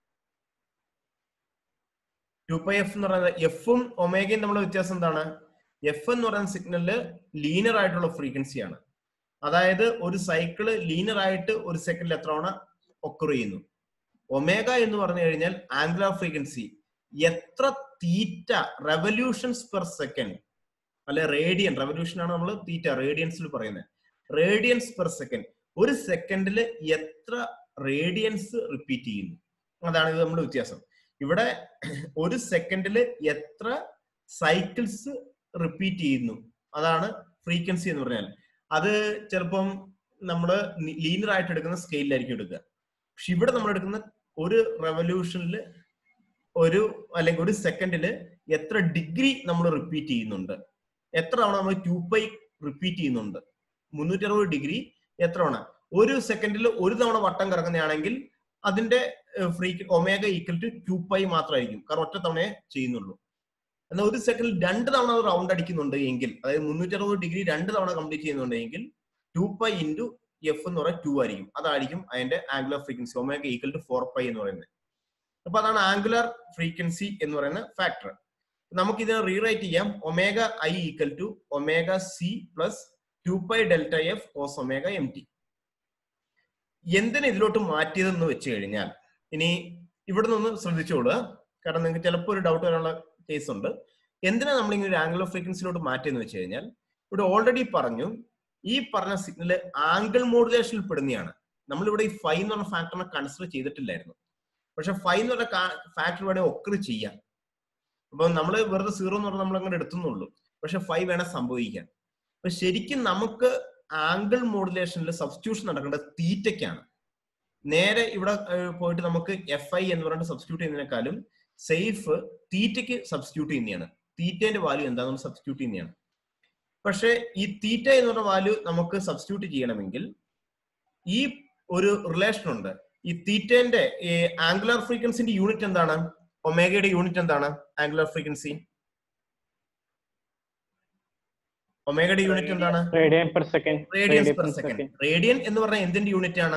ടു പൈ എഫ് എന്ന് പറയുന്നത് എഫും ഒമേഗയും തമ്മിലുള്ള വ്യത്യാസം എന്താണ് എഫ് എന്ന് പറയുന്ന സിഗ്നലില് ലീനർ ആയിട്ടുള്ള ഫ്രീക്വൻസിയാണ് അതായത് ഒരു സൈക്കിള് ലീനർ ആയിട്ട് ഒരു സെക്കൻഡിൽ എത്ര തവണ ഒക്കർ ചെയ്യുന്നു ഒമേഗ എന്ന് പറഞ്ഞു കഴിഞ്ഞാൽ ആംഗുലർ ഫ്രീക്വൻസി എത്ര തീറ്റ റെവല്യൂഷൻസ് പെർ സെക്കൻഡ് അല്ലെ റേഡിയൻ റെവല്യൂഷൻ ആണ് നമ്മൾ തീറ്റ റേഡിയൻസിൽ പറയുന്നത് റേഡിയൻസ് പെർ സെക്കൻഡ് ഒരു സെക്കൻഡിൽ എത്ര റേഡിയൻസ് റിപ്പീറ്റ് ചെയ്യുന്നു അതാണ് ഇത് നമ്മുടെ വ്യത്യാസം ഇവിടെ ഒരു സെക്കൻഡിൽ എത്ര സൈക്കിൾസ് റിപ്പീറ്റ് ചെയ്യുന്നു അതാണ് ഫ്രീക്വൻസി എന്ന് പറഞ്ഞാൽ അത് ചിലപ്പം നമ്മൾ ലീനർ ആയിട്ട് എടുക്കുന്ന സ്കെയിലായിരിക്കും എടുക്കുക പക്ഷെ ഇവിടെ നമ്മൾ എടുക്കുന്ന ഒരു റെവല്യൂഷനിൽ ഒരു അല്ലെങ്കിൽ ഒരു സെക്കൻഡിൽ എത്ര ഡിഗ്രി നമ്മൾ റിപ്പീറ്റ് ചെയ്യുന്നുണ്ട് എത്ര തവണ നമ്മൾ ടു പൈ റിപ്പീറ്റ് ചെയ്യുന്നുണ്ട് മുന്നൂറ്റി അറുപത് ഡിഗ്രി എത്ര തവണ ഒരു സെക്കൻഡിൽ ഒരു തവണ വട്ടം കറങ്ങുന്നതാണെങ്കിൽ അതിന്റെ free omega equal to two pi മാത്രമായിരിക്കും കാരണം ഒറ്റ തവണയെ ചെയ്യുന്നുള്ളൂ എന്നാൽ ഒരു സെക്കൻഡിൽ രണ്ട് തവണ അത് റൗണ്ട് അടിക്കുന്നുണ്ട് എങ്കിൽ അതായത് മുന്നൂറ്റി അറുപത് ഡിഗ്രി രണ്ട് തവണ കംപ്ലീറ്റ് ചെയ്യുന്നുണ്ടെങ്കിൽ ടു പൈ ഇൻറ്റു എഫ് എന്ന് പറയുന്നത് ടു ആയിരിക്കും അതായിരിക്കും അതിന്റെ angular frequency omega equal to four pi എന്ന് പറയുന്നത് അപ്പൊ അതാണ് ആംഗുലർ ഫ്രീക്വൻസി എന്ന് പറയുന്ന ഫാക്ടർ നമുക്ക് ഇതിനെ റീറൈറ്റ് ചെയ്യാം omega I equal to omega C plus two pi delta F cos omega M T എന്തിനാ ഇതിലോട്ട് മാറ്റിയതെന്ന് വെച്ച് കഴിഞ്ഞാൽ ഇനി ഇവിടെ നിന്ന് ശ്രദ്ധിച്ചോളുക കാരണം നിങ്ങൾക്ക് ചിലപ്പോൾ ഒരു ഡൗട്ട് വരാനുള്ള കേസ് ഉണ്ട് എന്തിനാ നമ്മൾ ഇങ്ങനെ ഒരു ആംഗിൾ ഓഫ് ഫ്രീക്വൻസിലോട്ട് മാറ്റിയെന്ന് വെച്ച് കഴിഞ്ഞാൽ ഇവിടെ ഓൾറെഡി പറഞ്ഞു ഈ പറഞ്ഞ സിഗ്നല് ആംഗിൾ മോഡുലേഷനിൽ പെടുന്നതാണ് നമ്മളിവിടെ ഈ ഫൈവ് എന്ന് പറഞ്ഞ ഫാക്ടറിനെ കൺസിഡർ ചെയ്തിട്ടില്ലായിരുന്നു പക്ഷെ ഫൈവ് എന്ന് പറഞ്ഞ ഫാക്ടർ വേണേൽ ഒക്കർ ചെയ്യാം അപ്പൊ നമ്മൾ വെറുതെ സീറോ എന്ന് പറഞ്ഞാൽ നമ്മൾ അങ്ങനെ എടുത്തുന്നുള്ളൂ പക്ഷെ ഫൈവ് വേണേൽ സംഭവിക്കാൻ അപ്പൊ ശരിക്കും നമുക്ക് ആംഗിൾ മോഡുലേഷനിൽ സബ്സ്റ്റിറ്റ്യൂഷൻ നടക്കേണ്ടത് തീറ്റയ്ക്കാണ് നേരെ ഇവിടെ പോയിട്ട് നമുക്ക് എഫ് ഐ എന്ന് പറഞ്ഞിട്ട് സബ്സ്റ്റിറ്റ്യൂട്ട് ചെയ്യുന്നതിനേക്കാളും സേഫ് തീറ്റയ്ക്ക് സബ്സ്റ്റിറ്റ്യൂട്ട് ചെയ്യുന്നതാണ് തീറ്റേന്റെ വാല്യൂ എന്താ നമ്മൾ സബ്സ്റ്റിറ്റ്യൂട്ട് ചെയ്യുന്നതാണ് പക്ഷെ ഈ തീറ്റ എന്ന് പറഞ്ഞ വാല്യൂ നമുക്ക് സബ്സ്റ്റിറ്റ്യൂട്ട് ചെയ്യണമെങ്കിൽ ഈ ഒരു റിലേഷൻ ഉണ്ട് ഈ തീറ്റേന്റെ ആംഗുലർ ഫ്രീക്വൻസിന്റെ യൂണിറ്റ് എന്താണ് ഒമേഗയുടെ യൂണിറ്റ് എന്താണ് ആംഗുലർ ഫ്രീക്വൻസി ഒമേഗയുടെ യൂണിറ്റ് എന്താണ് radian per second radians per second radian എന്ന് പറഞ്ഞാൽ എന്തിന്റെ യൂണിറ്റ് ആണ്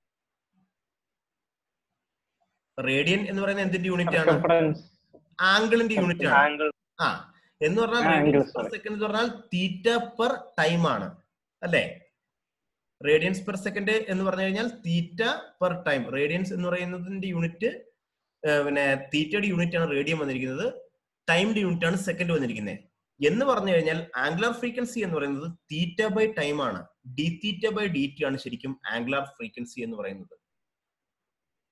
റേഡിയൻ എന്ന് പറയുന്നത് എന്തിന്റെ യൂണിറ്റ് ആണ് സർക്കംഫറൻസ് ആംഗിളിന്റെ യൂണിറ്റ് ആണ് ആംഗിൾ ആ എന്ന് പറഞ്ഞാൽ Angle, radians per sorry. Second എന്ന് പറഞ്ഞാൽ തീറ്റ പെർ ടൈം ആണ് അല്ലേ റേഡിയൻസ് പെർ സെക്കൻഡ് എന്ന് പറഞ്ഞു കഴിഞ്ഞാൽ തീറ്റ പെർ ടൈം റേഡിയൻസ് എന്ന് പറയുന്നതിന്റെ യൂണിറ്റ് പിന്നെ തീറ്റയുടെ യൂണിറ്റ് ആണ് റേഡിയം വന്നിരിക്കുന്നത് ടൈമിന്റെ യൂണിറ്റ് ആണ് സെക്കൻഡ് വന്നിരിക്കുന്നത് എന്ന് പറഞ്ഞു കഴിഞ്ഞാൽ ആംഗുലർ ഫ്രീക്വൻസി എന്ന് പറയുന്നത് തീറ്റ ബൈ ടൈം ആണ് D theta by D T ആണ് ശരിക്കും ആംഗുലർ ഫ്രീക്വൻസി എന്ന് പറയുന്നത്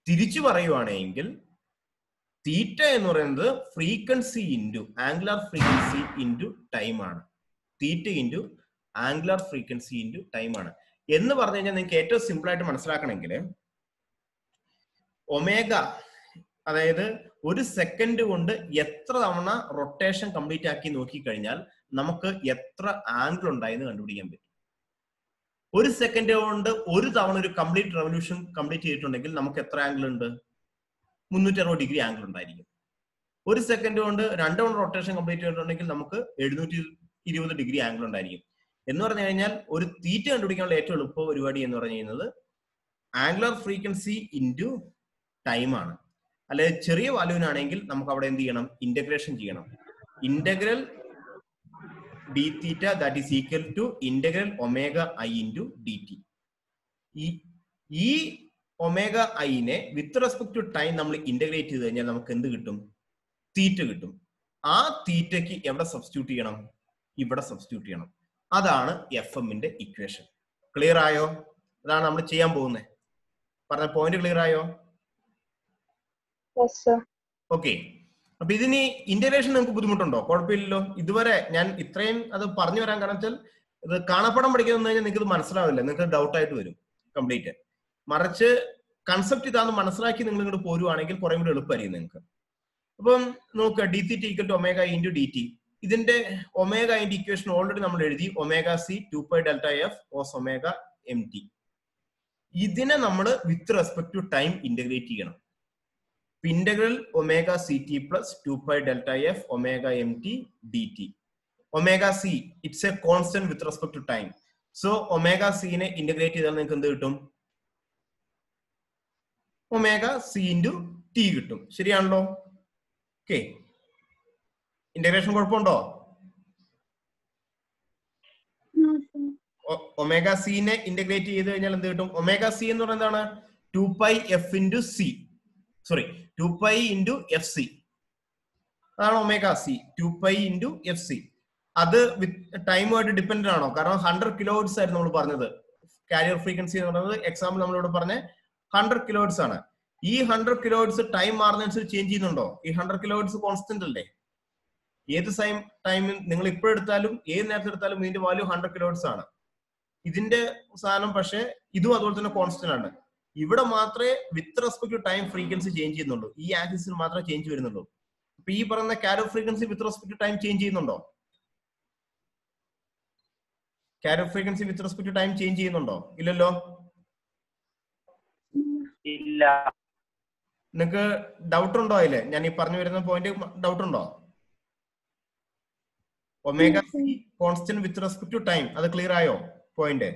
തിരിച്ചു പറയുവാണെങ്കിൽ തീറ്റ എന്ന് പറയുന്നത് frequency into angular frequency into time ആണ് theta into angular frequency into time ആണ് എന്ന് പറഞ്ഞു കഴിഞ്ഞാൽ നിങ്ങൾക്ക് ഏറ്റവും സിമ്പിൾ ആയിട്ട് മനസ്സിലാക്കണമെങ്കിൽ ഒമേഗ അതായത് ഒരു സെക്കൻഡ് കൊണ്ട് എത്ര തവണ റൊട്ടേഷൻ കംപ്ലീറ്റ് ആക്കി നോക്കിക്കഴിഞ്ഞാൽ നമുക്ക് എത്ര ആംഗിൾ ഉണ്ടായെന്ന് കണ്ടുപിടിക്കാൻ പറ്റും ഒരു സെക്കൻഡ് കൊണ്ട് ഒരു തവണ ഒരു കംപ്ലീറ്റ് റെവല്യൂഷൻ കംപ്ലീറ്റ് ചെയ്തിട്ടുണ്ടെങ്കിൽ നമുക്ക് എത്ര ആംഗിൾ ഉണ്ട് മുന്നൂറ്റി അറുപത് ഡിഗ്രി ആംഗിൾ ഉണ്ടായിരിക്കും ഒരു സെക്കൻഡ് കൊണ്ട് രണ്ട് തവണ റൊട്ടേഷൻ കംപ്ലീറ്റ് ചെയ്തിട്ടുണ്ടെങ്കിൽ നമുക്ക് എഴുന്നൂറ്റി ഇരുപത് ഡിഗ്രി ആംഗിൾ ഉണ്ടായിരിക്കും എന്ന് പറഞ്ഞു കഴിഞ്ഞാൽ ഒരു തീറ്റ കണ്ടുപിടിക്കാനുള്ള ഏറ്റവും എളുപ്പ പരിപാടി എന്ന് പറഞ്ഞു കഴിഞ്ഞത് ആംഗുലർ ഫ്രീക്വൻസി ഇൻറ്റു ടൈം ആണ് അല്ലെ ചെറിയ വാല്യൂവിനാണെങ്കിൽ നമുക്ക് അവിടെ എന്ത് ചെയ്യണം ഇന്റഗ്രേഷൻ ചെയ്യണം integral D theta that is equal to integral omega I into D T ഈ ഒമേഗ ഐനെ വിത്ത് റെസ്പെക്ട് ടു ടൈം നമ്മൾ ഇന്റഗ്രേറ്റ് ചെയ്ത് കഴിഞ്ഞാൽ നമുക്ക് എന്ത് കിട്ടും തീറ്റ കിട്ടും ആ തീറ്റയ്ക്ക് എവിടെ സബ്സ്റ്റിറ്റ്യൂട്ട് ചെയ്യണം ഇവിടെ സബ്സ്റ്റിറ്റ്യൂട്ട് ചെയ്യണം അതാണ് എഫ് എമ്മിന്റെ ഇക്വേഷൻ ക്ലിയർ ആയോ അതാണ് നമ്മൾ ചെയ്യാൻ പോകുന്നത് പറഞ്ഞ പോയിന്റ് ക്ലിയർ ആയോ Yes, sir. ഓക്കെ അപ്പൊ ഇതിന് ഇന്റഗ്രേഷൻ നിങ്ങൾക്ക് ബുദ്ധിമുട്ടുണ്ടോ കുഴപ്പമില്ലല്ലോ ഇതുവരെ ഞാൻ ഇത്രയും അത് പറഞ്ഞു വരാൻ കാരണം വെച്ചാൽ ഇത് കാണപ്പടം പഠിക്കുന്ന കഴിഞ്ഞാൽ നിങ്ങൾക്ക് ഇത് മനസ്സിലാവില്ല നിങ്ങൾക്ക് ഡൗട്ട് ആയിട്ട് വരും കംപ്ലീറ്റ് മറിച്ച് കൺസെപ്റ്റ് ഇതാന്ന് മനസ്സിലാക്കി നിങ്ങൾ ഇങ്ങോട്ട് പോരുവാണെങ്കിൽ കുറെ കൂടി എളുപ്പമായിരിക്കും നിങ്ങൾക്ക് അപ്പം നോക്കുക D T T to omega into D T ഇതിന്റെ ഒമേഗ ഇൻറ്റു ഇക്വേഷൻ ഓൾറെഡി നമ്മൾ എഴുതി omega C two pi delta F cos omega M T ഇതിനെ നമ്മൾ with respect to time integrate ചെയ്യണം integral omega C T plus two pi delta F omega M T D T omega C it's a constant with respect to time so omega സിനെ integrate ചെയ്താൽ നിങ്ങൾക്ക് എന്ത് കിട്ടും omega C into T കിട്ടും ശരിയാണല്ലോ okay integration കുഴപ്പമുണ്ടോ No, sir. Omega സിനെ integrate ചെയ്ത് കഴിഞ്ഞാൽ എന്ത് കിട്ടും ഒമേഗ സി എന്ന് പറയുന്നത് എന്താണ് two pi F into C sorry two pi into F C അതാണ് omega C two pi into F C അത് വിത്ത് ടൈമുമായിട്ട് ഡിപ്പെൻഡന്റ് ആണോ കാരണം ഹൺഡ്രഡ് കിലോഹെർട്സ് ആയിരുന്നു നമ്മൾ പറഞ്ഞത് കാരിയർ ഫ്രീക്വൻസി എന്ന് പറയുന്നത് എക്സാമ്പിൾ നമ്മളിവിടെ പറഞ്ഞ ഹൺഡ്രഡ് കിലോഹെർട്സ് ആണ് ഈ ഹൺഡ്രഡ് കിലോഹെർട്സ് ടൈം മാറുന്നതനുസരിച്ച് ചേഞ്ച് ചെയ്യുന്നുണ്ടോ ഈ ഹൺഡ്രഡ് കിലോഹെർട്സ് കോൺസ്റ്റന്റ് അല്ലേ ഏത് ടൈം ടൈമിൽ നിങ്ങൾ ഇപ്പോഴെടുത്താലും ഏത് നേരത്തെ എടുത്താലും ഇതിന്റെ വാല്യൂ ഹൺഡ്രഡ് കിലോഹെർട്സ് ആണ് ഇതിന്റെ സാധനം പക്ഷേ ഇതും അതുപോലെ തന്നെ കോൺസ്റ്റന്റ് ആണ് ഇവിടെ മാത്രമേ with respect to time frequency change ചെയ്യുന്നുള്ളൂ ഈ ആക്സിസിൽ മാത്രമേ ചേഞ്ച് വരുന്നുള്ളൂ അപ്പൊ ഈ പറയുന്ന carrier frequency with respect to time change ചെയ്യുന്നുണ്ടോ carrier frequency with respect to time change ചെയ്യുന്നുണ്ടോ ഇല്ലല്ലോ ഇല്ല നിങ്ങൾക്ക് ഡൗട്ട് ഉണ്ടോ അതില് ഞാൻ ഈ പറഞ്ഞു വരുന്ന പോയിന്റ് ഡൗട്ട് ഉണ്ടോ omega C constant with respect to time അത് ക്ലിയർ ആയോ പോയിന്റ്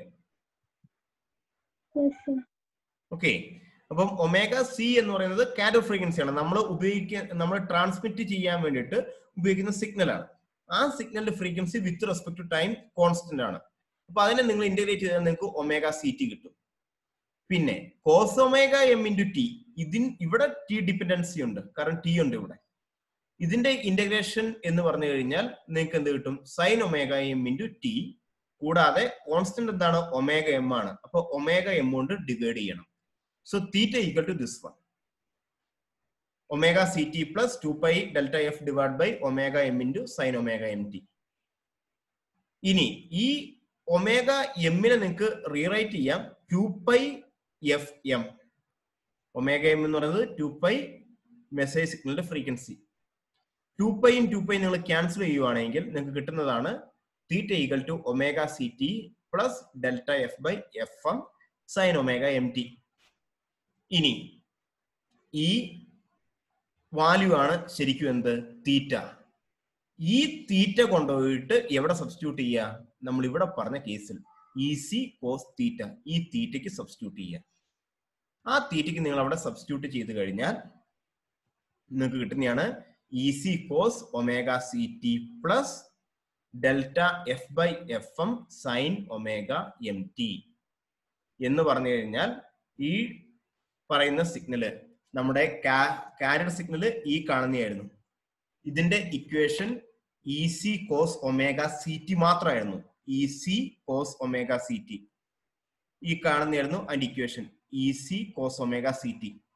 Yes, sir. ഓക്കെ അപ്പം ഒമേഗ സി എന്ന് പറയുന്നത് കാരോ ഫ്രീക്വൻസി ആണ് നമ്മൾ ഉപയോഗിക്കുക നമ്മൾ ട്രാൻസ്മിറ്റ് ചെയ്യാൻ വേണ്ടിയിട്ട് ഉപയോഗിക്കുന്ന സിഗ്നൽ ആണ് ആ സിഗ്നലിന്റെ frequency with respect to time constant ആണ് അപ്പൊ അതിനെ നിങ്ങൾ ഇന്റഗ്രേറ്റ് ചെയ്താൽ നിങ്ങൾക്ക് ഒമേഗ സി ടി കിട്ടും പിന്നെ cos omega M into T ഇതിൻ ഇവിടെ ടി ഡിപെൻഡൻസി ഉണ്ട് കാരണം ടി ഉണ്ട് ഇവിടെ ഇതിന്റെ ഇന്റഗ്രേഷൻ എന്ന് പറഞ്ഞു കഴിഞ്ഞാൽ നിങ്ങൾക്ക് എന്ത് കിട്ടും sine omega M into T കൂടാതെ കോൺസ്റ്റന്റ് എന്താണ് ഒമേഗ എം ആണ് അപ്പൊ ഒമേഗ എം കൊണ്ട് ഡിവൈഡ് ചെയ്യണം so theta equal to this one omega C T plus two pi delta F divide by omega M into sine omega M T ഇനി ഈ omega എമ്മിനെ നിങ്ങൾക്ക് റീറൈറ്റ് ചെയ്യാം two pi F M omega M എന്ന് പറയുന്നത് two pi message സിഗ്നലിന്റെ frequency two പൈയും two pi നിങ്ങൾ ക്യാൻസൽ ചെയ്യുവാണെങ്കിൽ നിങ്ങൾക്ക് കിട്ടുന്നതാണ് theta equal to omega C T plus delta F by F M sine omega M T ഇനി ഈ വാല്യൂ ആണ് ശരിക്കും എന്ത് തീറ്റ ഈ തീറ്റ കൊണ്ടുപോയിട്ട് എവിടെ സബ്സ്റ്റിറ്റ്യൂട്ട് ചെയ്യുക നമ്മൾ ഇവിടെ പറഞ്ഞ കേസിൽ ഇ സി കോസ് തീറ്റ ഈ തീറ്റയ്ക്ക് സബ്സ്റ്റിറ്റ്യൂട്ട് ചെയ്യുക ആ തീറ്റയ്ക്ക് നിങ്ങൾ അവിടെ സബ്സ്റ്റിറ്റ്യൂട്ട് ചെയ്ത് കഴിഞ്ഞാൽ നിങ്ങൾക്ക് കിട്ടുന്നതാണ് E C cos omega C T plus delta F by F M sine omega M T എന്ന് പറഞ്ഞു കഴിഞ്ഞാൽ ഈ പറയുന്ന സിഗ്നല് നമ്മുടെ കാരിയർ സിഗ്നല് ഈ കാണുന്നതായിരുന്നു ഇതിന്റെ equation E C cos omega C T മാത്രമായിരുന്നു E C cos omega C T ഈ കാണുന്നതായിരുന്നു അതിന്റെ equation E C cos omega C T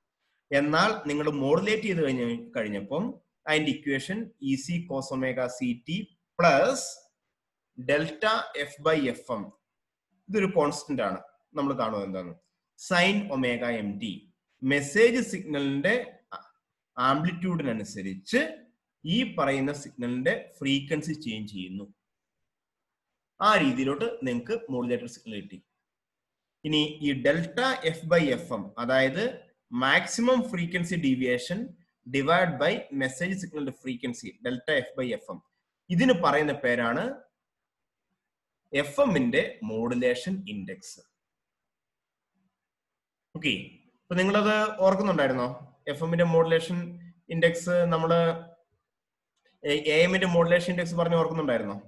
എന്നാൽ നിങ്ങൾ മോഡുലേറ്റ് ചെയ്ത് കഴിഞ്ഞ കഴിഞ്ഞപ്പം അതിന്റെ equation E C cos omega C T plus delta F by F M ഇതൊരു കോൺസ്റ്റന്റ് ആണ് നമ്മൾ കാണുന്നത് എന്താണ് sine omega M T message സിഗ്നലിന്റെ ആംപ്ലിറ്റ്യൂഡിനനുസരിച്ച് ഈ പറയുന്ന സിഗ്നലിന്റെ ഫ്രീക്വൻസി ചേഞ്ച് ചെയ്യുന്നു ആ രീതിയിലോട്ട് നിങ്ങൾക്ക് മോഡുലേറ്റർ സിഗ്നൽ കിട്ടി ഇനി ഈ delta F by F M അതായത് maximum frequency deviation divide by message സിഗ്നലിന്റെ frequency delta F by F M ഇതിന് പറയുന്ന പേരാണ് എഫ് എമ്മിന്റെ മോഡുലേഷൻ ഇൻഡെക്സ് ഓക്കെ അപ്പൊ നിങ്ങളത് ഓർക്കുന്നുണ്ടായിരുന്നോ എഫ് എമ്മിന്റെ മോഡുലേഷൻ ഇൻഡെക്സ് നമ്മള് എ എമ്മിന്റെ മോഡുലേഷൻ ഇൻഡെക്സ് പറഞ്ഞ് ഓർക്കുന്നുണ്ടായിരുന്നോ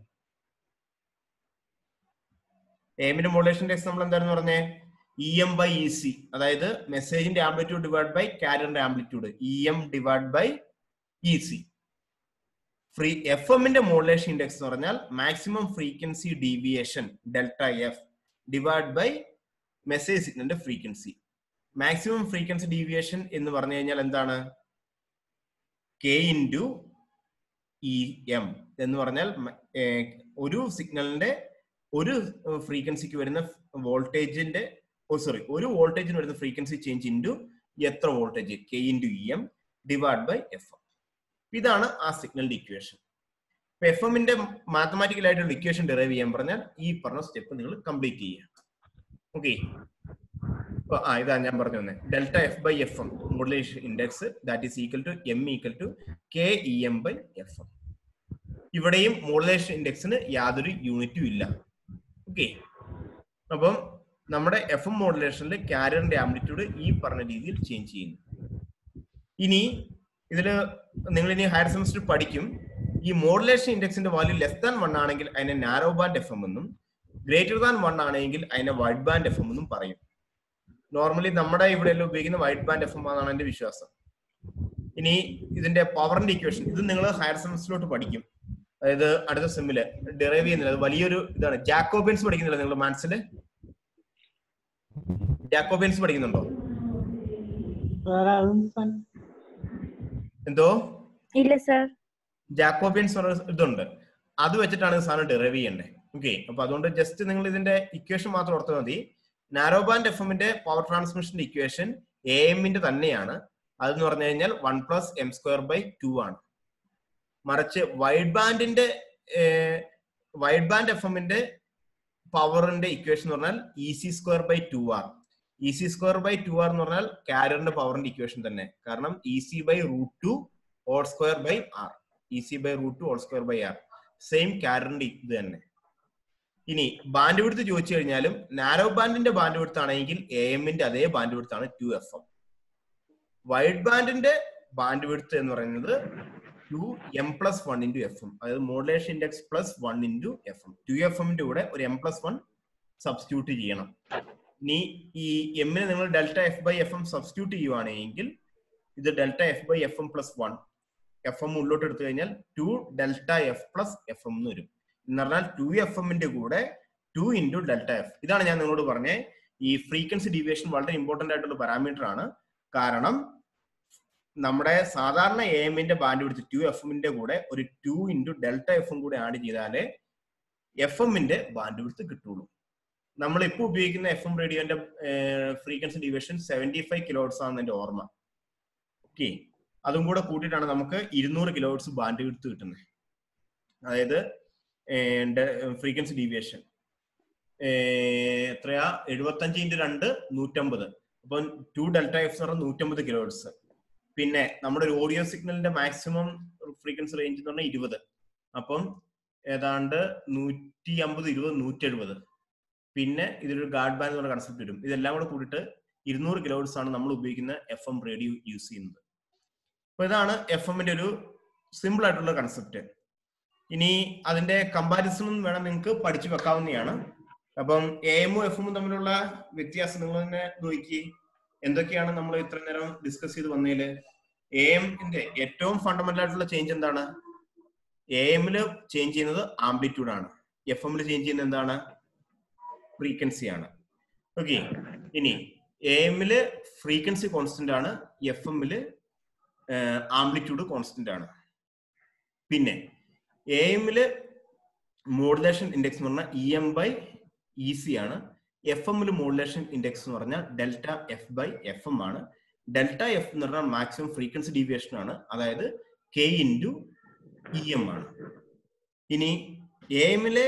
എമ്മിന്റെ മോഡുലേഷൻ ഇൻഡെക്സ് നമ്മൾ എന്തായിരുന്നു പറഞ്ഞേ E M by E C അതായത് മെസ്സേജിന്റെ ആംപ്ലിറ്റ്യൂഡ് ഡിവൈഡ് ബൈ കാരിയറിന്റെ amplitude E M divide by E C free F എമ്മിന്റെ മോഡുലേഷൻ ഇൻഡെക്സ് എന്ന് പറഞ്ഞാൽ maximum frequency deviation delta F divide by message സിഗ്നലിന്റെ ഫ്രീക്വൻസി മാക്സിമം ഫ്രീക്വൻസി ഡീവിയേഷൻ എന്ന് പറഞ്ഞു കഴിഞ്ഞാൽ എന്താണ് കെ ഇൻറ്റു ഇ എം എന്ന് പറഞ്ഞാൽ ഒരു സിഗ്നലിന്റെ ഒരു ഫ്രീക്വൻസിക്ക് വരുന്ന വോൾട്ടേജിന്റെ ഓ സോറി ഒരു വോൾട്ടേജിന് വരുന്ന ഫ്രീക്വൻസി ചേഞ്ച് ഇൻറ്റു എത്ര voltage K into E M divide by F M ഇതാണ് ആ സിഗ്നലിന്റെ ഇക്വേഷൻ ഇപ്പൊ എഫ് എമ്മിന്റെ മാത്തമാറ്റിക്കൽ ആയിട്ടുള്ള ഇക്വേഷൻ ഡെറൈവ് ചെയ്യാൻ പറഞ്ഞാൽ ഈ പറഞ്ഞ സ്റ്റെപ്പ് നിങ്ങൾ കംപ്ലീറ്റ് ചെയ്യുക ഓക്കെ ആ ഇതാ ഞാൻ പറഞ്ഞു തന്നെ delta F by F M modulation index that is equal to M equal to K E M by F M ഇവിടെയും മോഡുലേഷൻ ഇൻഡെക്സിന് യാതൊരു യൂണിറ്റും ഇല്ല ഓക്കെ അപ്പം നമ്മുടെ എഫ് എം മോഡുലേഷനിൽ ക്യാരിയറിന്റെ ആംപ്ലിറ്റ്യൂഡ് ഈ പറഞ്ഞ രീതിയിൽ ചേഞ്ച് ചെയ്യുന്നു ഇനി ഇതില് നിങ്ങൾ ഇനി ഹയർ സെമസ്റ്റർ പഠിക്കും ഈ മോഡുലേഷൻ ഇൻഡെക്സിന്റെ വാല്യൂ ലെസ് ദാൻ വൺ ആണെങ്കിൽ അതിനെ നാരോ ബാൻഡ് എഫ് എം എന്നും ഗ്രേറ്റർ ദാൻ വൺ ആണെങ്കിൽ അതിനെ വൈഡ് ബാൻഡ് എഫ് എം എന്നും പറയും നോർമലി നമ്മുടെ ഇവിടെ എല്ലാം ഉപയോഗിക്കുന്ന വൈഡ് ബാൻഡ് എഫ് എം എന്നാണ് എന്റെ വിശ്വാസം ഇനി ഇതിന്റെ പവറിന്റെ ഇക്വേഷൻ ഇത് നിങ്ങൾ ഹയർ സെമസ്റ്ററിലോട്ട് പഠിക്കും അതായത് അടുത്ത സെമ്മില് ഡെറൈവ് ചെയ്യുന്നില്ല അത് വലിയൊരു ഇതാണ് ജാക്കോബിയൻസ് പഠിക്കുന്നില്ല നിങ്ങൾ മനസ്സിൽ ജാക്കോബിയൻസ് പഠിക്കുന്നുണ്ടോ വേറെ അതൊന്നും സാധനം എന്തോ ഇല്ല സർ ജാക്കോബിയൻസ് പറഞ്ഞ ഇതുണ്ട് അത് വെച്ചിട്ടാണ് ഈ സാധനം ഡെറൈവ് ചെയ്യേണ്ടത് ഓക്കെ അപ്പൊ അതുകൊണ്ട് ജസ്റ്റ് നിങ്ങൾ ഇതിന്റെ ഇക്വേഷൻ മാത്രം ഓർത്താൽ മതി നാരോ ബാൻഡ് എഫ് എമ്മിന്റെ പവർ ട്രാൻസ്മിഷന്റെ ഇക്വേഷൻ എ എമ്മിന്റെ തന്നെയാണ് അതെന്ന് പറഞ്ഞു കഴിഞ്ഞാൽ one plus M square by two ആണ് മറിച്ച് വൈഡ് ബാൻഡിന്റെ വൈഡ് ബാൻഡ് എഫ് എമ്മിന്റെ പവറിന്റെ ഇക്വേഷൻ എന്ന് പറഞ്ഞാൽ E C square by two R E C square by two R എന്ന് പറഞ്ഞാൽ കാരിയറിന്റെ പവറിന്റെ ഇക്വേഷൻ തന്നെ കാരണം E C by root two all square by R E C by root two all square by R same കാരിയറിന്റെ ഇത് തന്നെ ഇനി ബാൻഡ് വിടുത്ത് ചോദിച്ചു കഴിഞ്ഞാലും നാരോ ബാൻഡിന്റെ ബാൻഡ് വിടുത്ത് ആണെങ്കിൽ എ എമ്മിന്റെ അതേ ബാൻഡ് വിടുത്ത് ആണ് ടു എഫ് എം വൈഡ് ബാൻഡിന്റെ ബാൻഡ് വിടുത്ത് എന്ന് പറയുന്നത് two M plus one into F M അതായത് modulation index plus one into F M two F എമ്മിന്റെ കൂടെ ഒരു എം പ്ലസ് വൺ സബ്സ്റ്റിറ്റ്യൂട്ട് ചെയ്യണം ഇനി ഈ എമ്മിന് നിങ്ങൾ delta F by F M substitute ചെയ്യുവാണെങ്കിൽ ഇത് delta F by F M plus one F M ഉള്ളോട്ട് എടുത്തു കഴിഞ്ഞാൽ two delta F plus F M എന്ന് വരും എന്ന് പറഞ്ഞാൽ ടു എഫ് എമ്മിന്റെ കൂടെ ടു ഇൻറ്റു ഡെൽറ്റ എഫ് ഇതാണ് ഞാൻ നിങ്ങളോട് പറഞ്ഞത് ഈ ഫ്രീക്വൻസി ഡീവിയേഷൻ വളരെ ഇമ്പോർട്ടന്റ് ആയിട്ടുള്ള പാരാമീറ്റർ ആണ് കാരണം നമ്മുടെ സാധാരണ എ എമ്മിന്റെ ബാൻഡ് പിടിച്ച് ടു എഫ് എമ്മിന്റെ കൂടെ ഒരു ടു ഇൻറ്റു ഡെൽറ്റ എഫും കൂടെ ആഡ് ചെയ്താലേ എഫ് എമ്മിന്റെ ബാൻഡ് വിടുത്ത് കിട്ടുള്ളൂ നമ്മൾ ഇപ്പോൾ ഉപയോഗിക്കുന്ന എഫ് എം റേഡിയോന്റെ frequency division seventy five kilohertz ആണെന്ന് എന്റെ ഓർമ്മ ഓക്കെ അതും കൂടെ കൂട്ടിയിട്ടാണ് നമുക്ക് ഇരുന്നൂറ് കിലോഹെർട്സ് ബാൻഡ് വിടുത്ത് കിട്ടുന്നത് അതായത് ഫ്രീക്വൻസി ഡീവിയേഷൻ എത്രയാ എഴുപത്തഞ്ച് ഇൻറ്റു രണ്ട് നൂറ്റമ്പത് അപ്പം ടു ഡെൽറ്റ എഫ് എന്ന് പറഞ്ഞാൽ നൂറ്റമ്പത് കിലോഹെർട്സ് പിന്നെ നമ്മുടെ ഒരു ഓഡിയോ സിഗ്നലിന്റെ മാക്സിമം ഫ്രീക്വൻസി റേഞ്ച് എന്ന് പറഞ്ഞാൽ ഇരുപത് അപ്പം ഏതാണ്ട് നൂറ്റി അമ്പത് ഇരുപത് നൂറ്റി എഴുപത് പിന്നെ ഇതിലൊരു ഗാർഡ് ബാൻഡ് എന്നുള്ള കൺസെപ്റ്റ് വരും ഇതെല്ലാം കൂടെ കൂടിയിട്ട് ഇരുന്നൂറ് കിലോഹെർട്സ് ആണ് നമ്മൾ ഉപയോഗിക്കുന്ന എഫ് എം റേഡിയോ യൂസ് ചെയ്യുന്നത് അപ്പൊ ഇതാണ് എഫ് എമ്മിന്റെ ഒരു സിമ്പിൾ ആയിട്ടുള്ള കൺസെപ്റ്റ് ഇനി അതിന്റെ കമ്പാരിസണും വേണം നിങ്ങൾക്ക് പഠിച്ചു വെക്കാവുന്നതാണ് അപ്പം എ എമ്മും എഫ് എമ്മും തമ്മിലുള്ള വ്യത്യാസം നിങ്ങൾ തന്നെ നോക്കി എന്തൊക്കെയാണ് നമ്മൾ ഇത്ര നേരം ഡിസ്കസ് ചെയ്ത് വന്നതില് എ എമ്മിന്റെ ഏറ്റവും ഫണ്ടമെന്റൽ ആയിട്ടുള്ള ചേഞ്ച് എന്താണ് എ എമ്മില് ചേഞ്ച് ചെയ്യുന്നത് ആംപ്ലിറ്റ്യൂഡ് ആണ് എഫ് എമ്മിൽ ചേഞ്ച് ചെയ്യുന്നത് എന്താണ് ഫ്രീക്വൻസി ആണ് ഓക്കെ ഇനി എ എമ്മില് ഫ്രീക്വൻസി കോൺസ്റ്റന്റ് ആണ് എഫ് എമ്മില് ആംപ്ലിറ്റ്യൂഡ് കോൺസ്റ്റന്റ് ആണ് പിന്നെ എ എമ്മില് മോഡുലേഷൻ ഇൻഡെക്സ് എന്ന് പറഞ്ഞാൽ E M by E C ആണ് എഫ് എമ്മിൽ മോഡുലേഷൻ ഇൻഡെക്സ് എന്ന് പറഞ്ഞാൽ delta F by F M ആണ് ഡെൽറ്റ എഫ് എന്ന് പറഞ്ഞാൽ മാക്സിമം ഫ്രീക്വൻസി ഡീവിയേഷൻ ആണ് അതായത് കെ ഇൻറ്റു ഇ എം ആണ് ഇനി എ എമ്മിലെ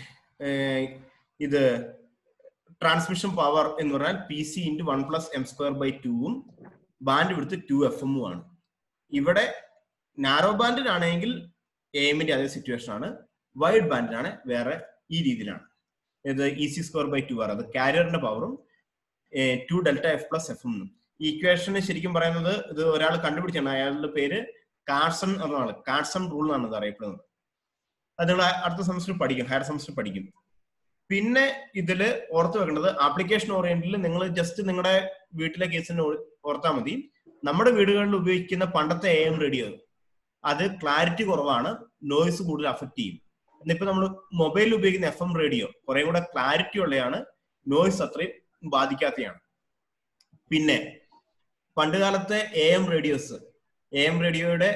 ഇത് ട്രാൻസ്മിഷൻ പവർ എന്ന് പറഞ്ഞാൽ P C into one plus M square by ടുവും ബാൻഡ് വിടുത്ത് ടു എഫ് എമ്മും ആണ് ഇവിടെ നാരോ ബാൻഡിനാണെങ്കിൽ എ എമ്മിന്റെ അതേ സിറ്റുവേഷൻ ആണ് വൈഡ് ബാൻഡിനാണ് വേറെ ഈ രീതിയിലാണ് ഇത് E C square by two R അത് കാരിയറിന്റെ പവറും two delta F plus F എന്നും ഈ ഇക്വേഷന് ശരിക്കും പറയുന്നത് ഇത് ഒരാൾ കണ്ടുപിടിച്ചാണ് അയാളുടെ പേര് കാർസൺ എന്ന ആള് കാർസൺ റൂൾ എന്നാണ് ഇത് അറിയപ്പെടുന്നത് അത് നിങ്ങൾ അടുത്ത സെമസ്റ്റർ പഠിക്കും ഹയർ സെമസ്റ്റർ പഠിക്കും പിന്നെ ഇതില് ഓർത്ത് വെക്കേണ്ടത് ആപ്ലിക്കേഷൻ ഓറിയന്റിൽ നിങ്ങൾ ജസ്റ്റ് നിങ്ങളുടെ വീട്ടിലെ കേസിന് ഓർത്താൽ മതി നമ്മുടെ വീടുകളിൽ ഉപയോഗിക്കുന്ന പണ്ടത്തെ എ എം റേഡിയോ അത് ക്ലാരിറ്റി കുറവാണ് നോയ്സ് കൂടുതൽ അഫക്ട് ചെയ്യും എന്നിപ്പോ നമ്മൾ മൊബൈലിൽ ഉപയോഗിക്കുന്ന എഫ് എം റേഡിയോ കുറെ കൂടെ ക്ലാരിറ്റി ഉള്ളതാണ് നോയ്സ് അത്രയും ബാധിക്കാത്തതാണ് പിന്നെ പണ്ട് കാലത്തെ A M radios A M റേഡിയോയുടെ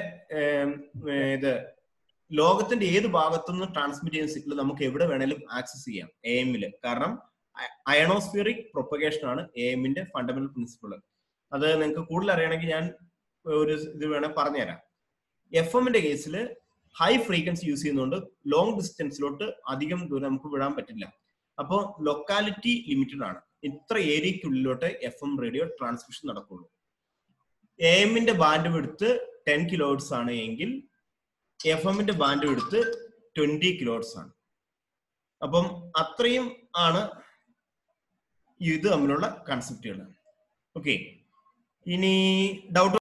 ഇത് ലോകത്തിന്റെ ഏത് ഭാഗത്തുനിന്ന് ട്രാൻസ്മിറ്റ് ചെയ്യുന്ന സിഗ്നൽ നമുക്ക് എവിടെ വേണേലും ആക്സസ് ചെയ്യാം എ എമ്മില് കാരണം അയണോസ്ഫിയറിക് പ്രൊപ്പഗേഷൻ ആണ് എ എമ്മിന്റെ ഫണ്ടമെന്റൽ പ്രിൻസിപ്പിൾ അത് നിങ്ങൾക്ക് കൂടുതൽ അറിയണമെങ്കിൽ ഞാൻ ഒരു ഇത് വേണേൽ പറഞ്ഞുതരാം എഫ് എമ്മിന്റെ കേസിൽ ഹൈ ഫ്രീക്വൻസി യൂസ് ചെയ്യുന്നതുകൊണ്ട് ലോങ് ഡിസ്റ്റൻസിലോട്ട് അധികം ദൂരം നമുക്ക് വിടാൻ പറ്റില്ല അപ്പോൾ ലൊക്കാലിറ്റി ലിമിറ്റഡ് ആണ് ഇത്ര ഏരിയക്കുള്ളിലോട്ട് എഫ് എം റേഡിയോ ട്രാൻസ്മിഷൻ നടക്കുള്ളൂ എ എമ്മിന്റെ ബാൻഡ് വിടുത്ത് ടെൻ കിലോഹെർട്സ് ആണ് എങ്കിൽ എഫ് എമ്മിന്റെ ബാൻഡ് വിടുത്ത് ട്വന്റി കിലോഹെർട്സ് ആണ് അപ്പം അത്രയും ആണ് ഇത് തമ്മിലുള്ള കൺസെപ്റ്റുകൾ ഓക്കെ ഇനി ഡൗട്ട്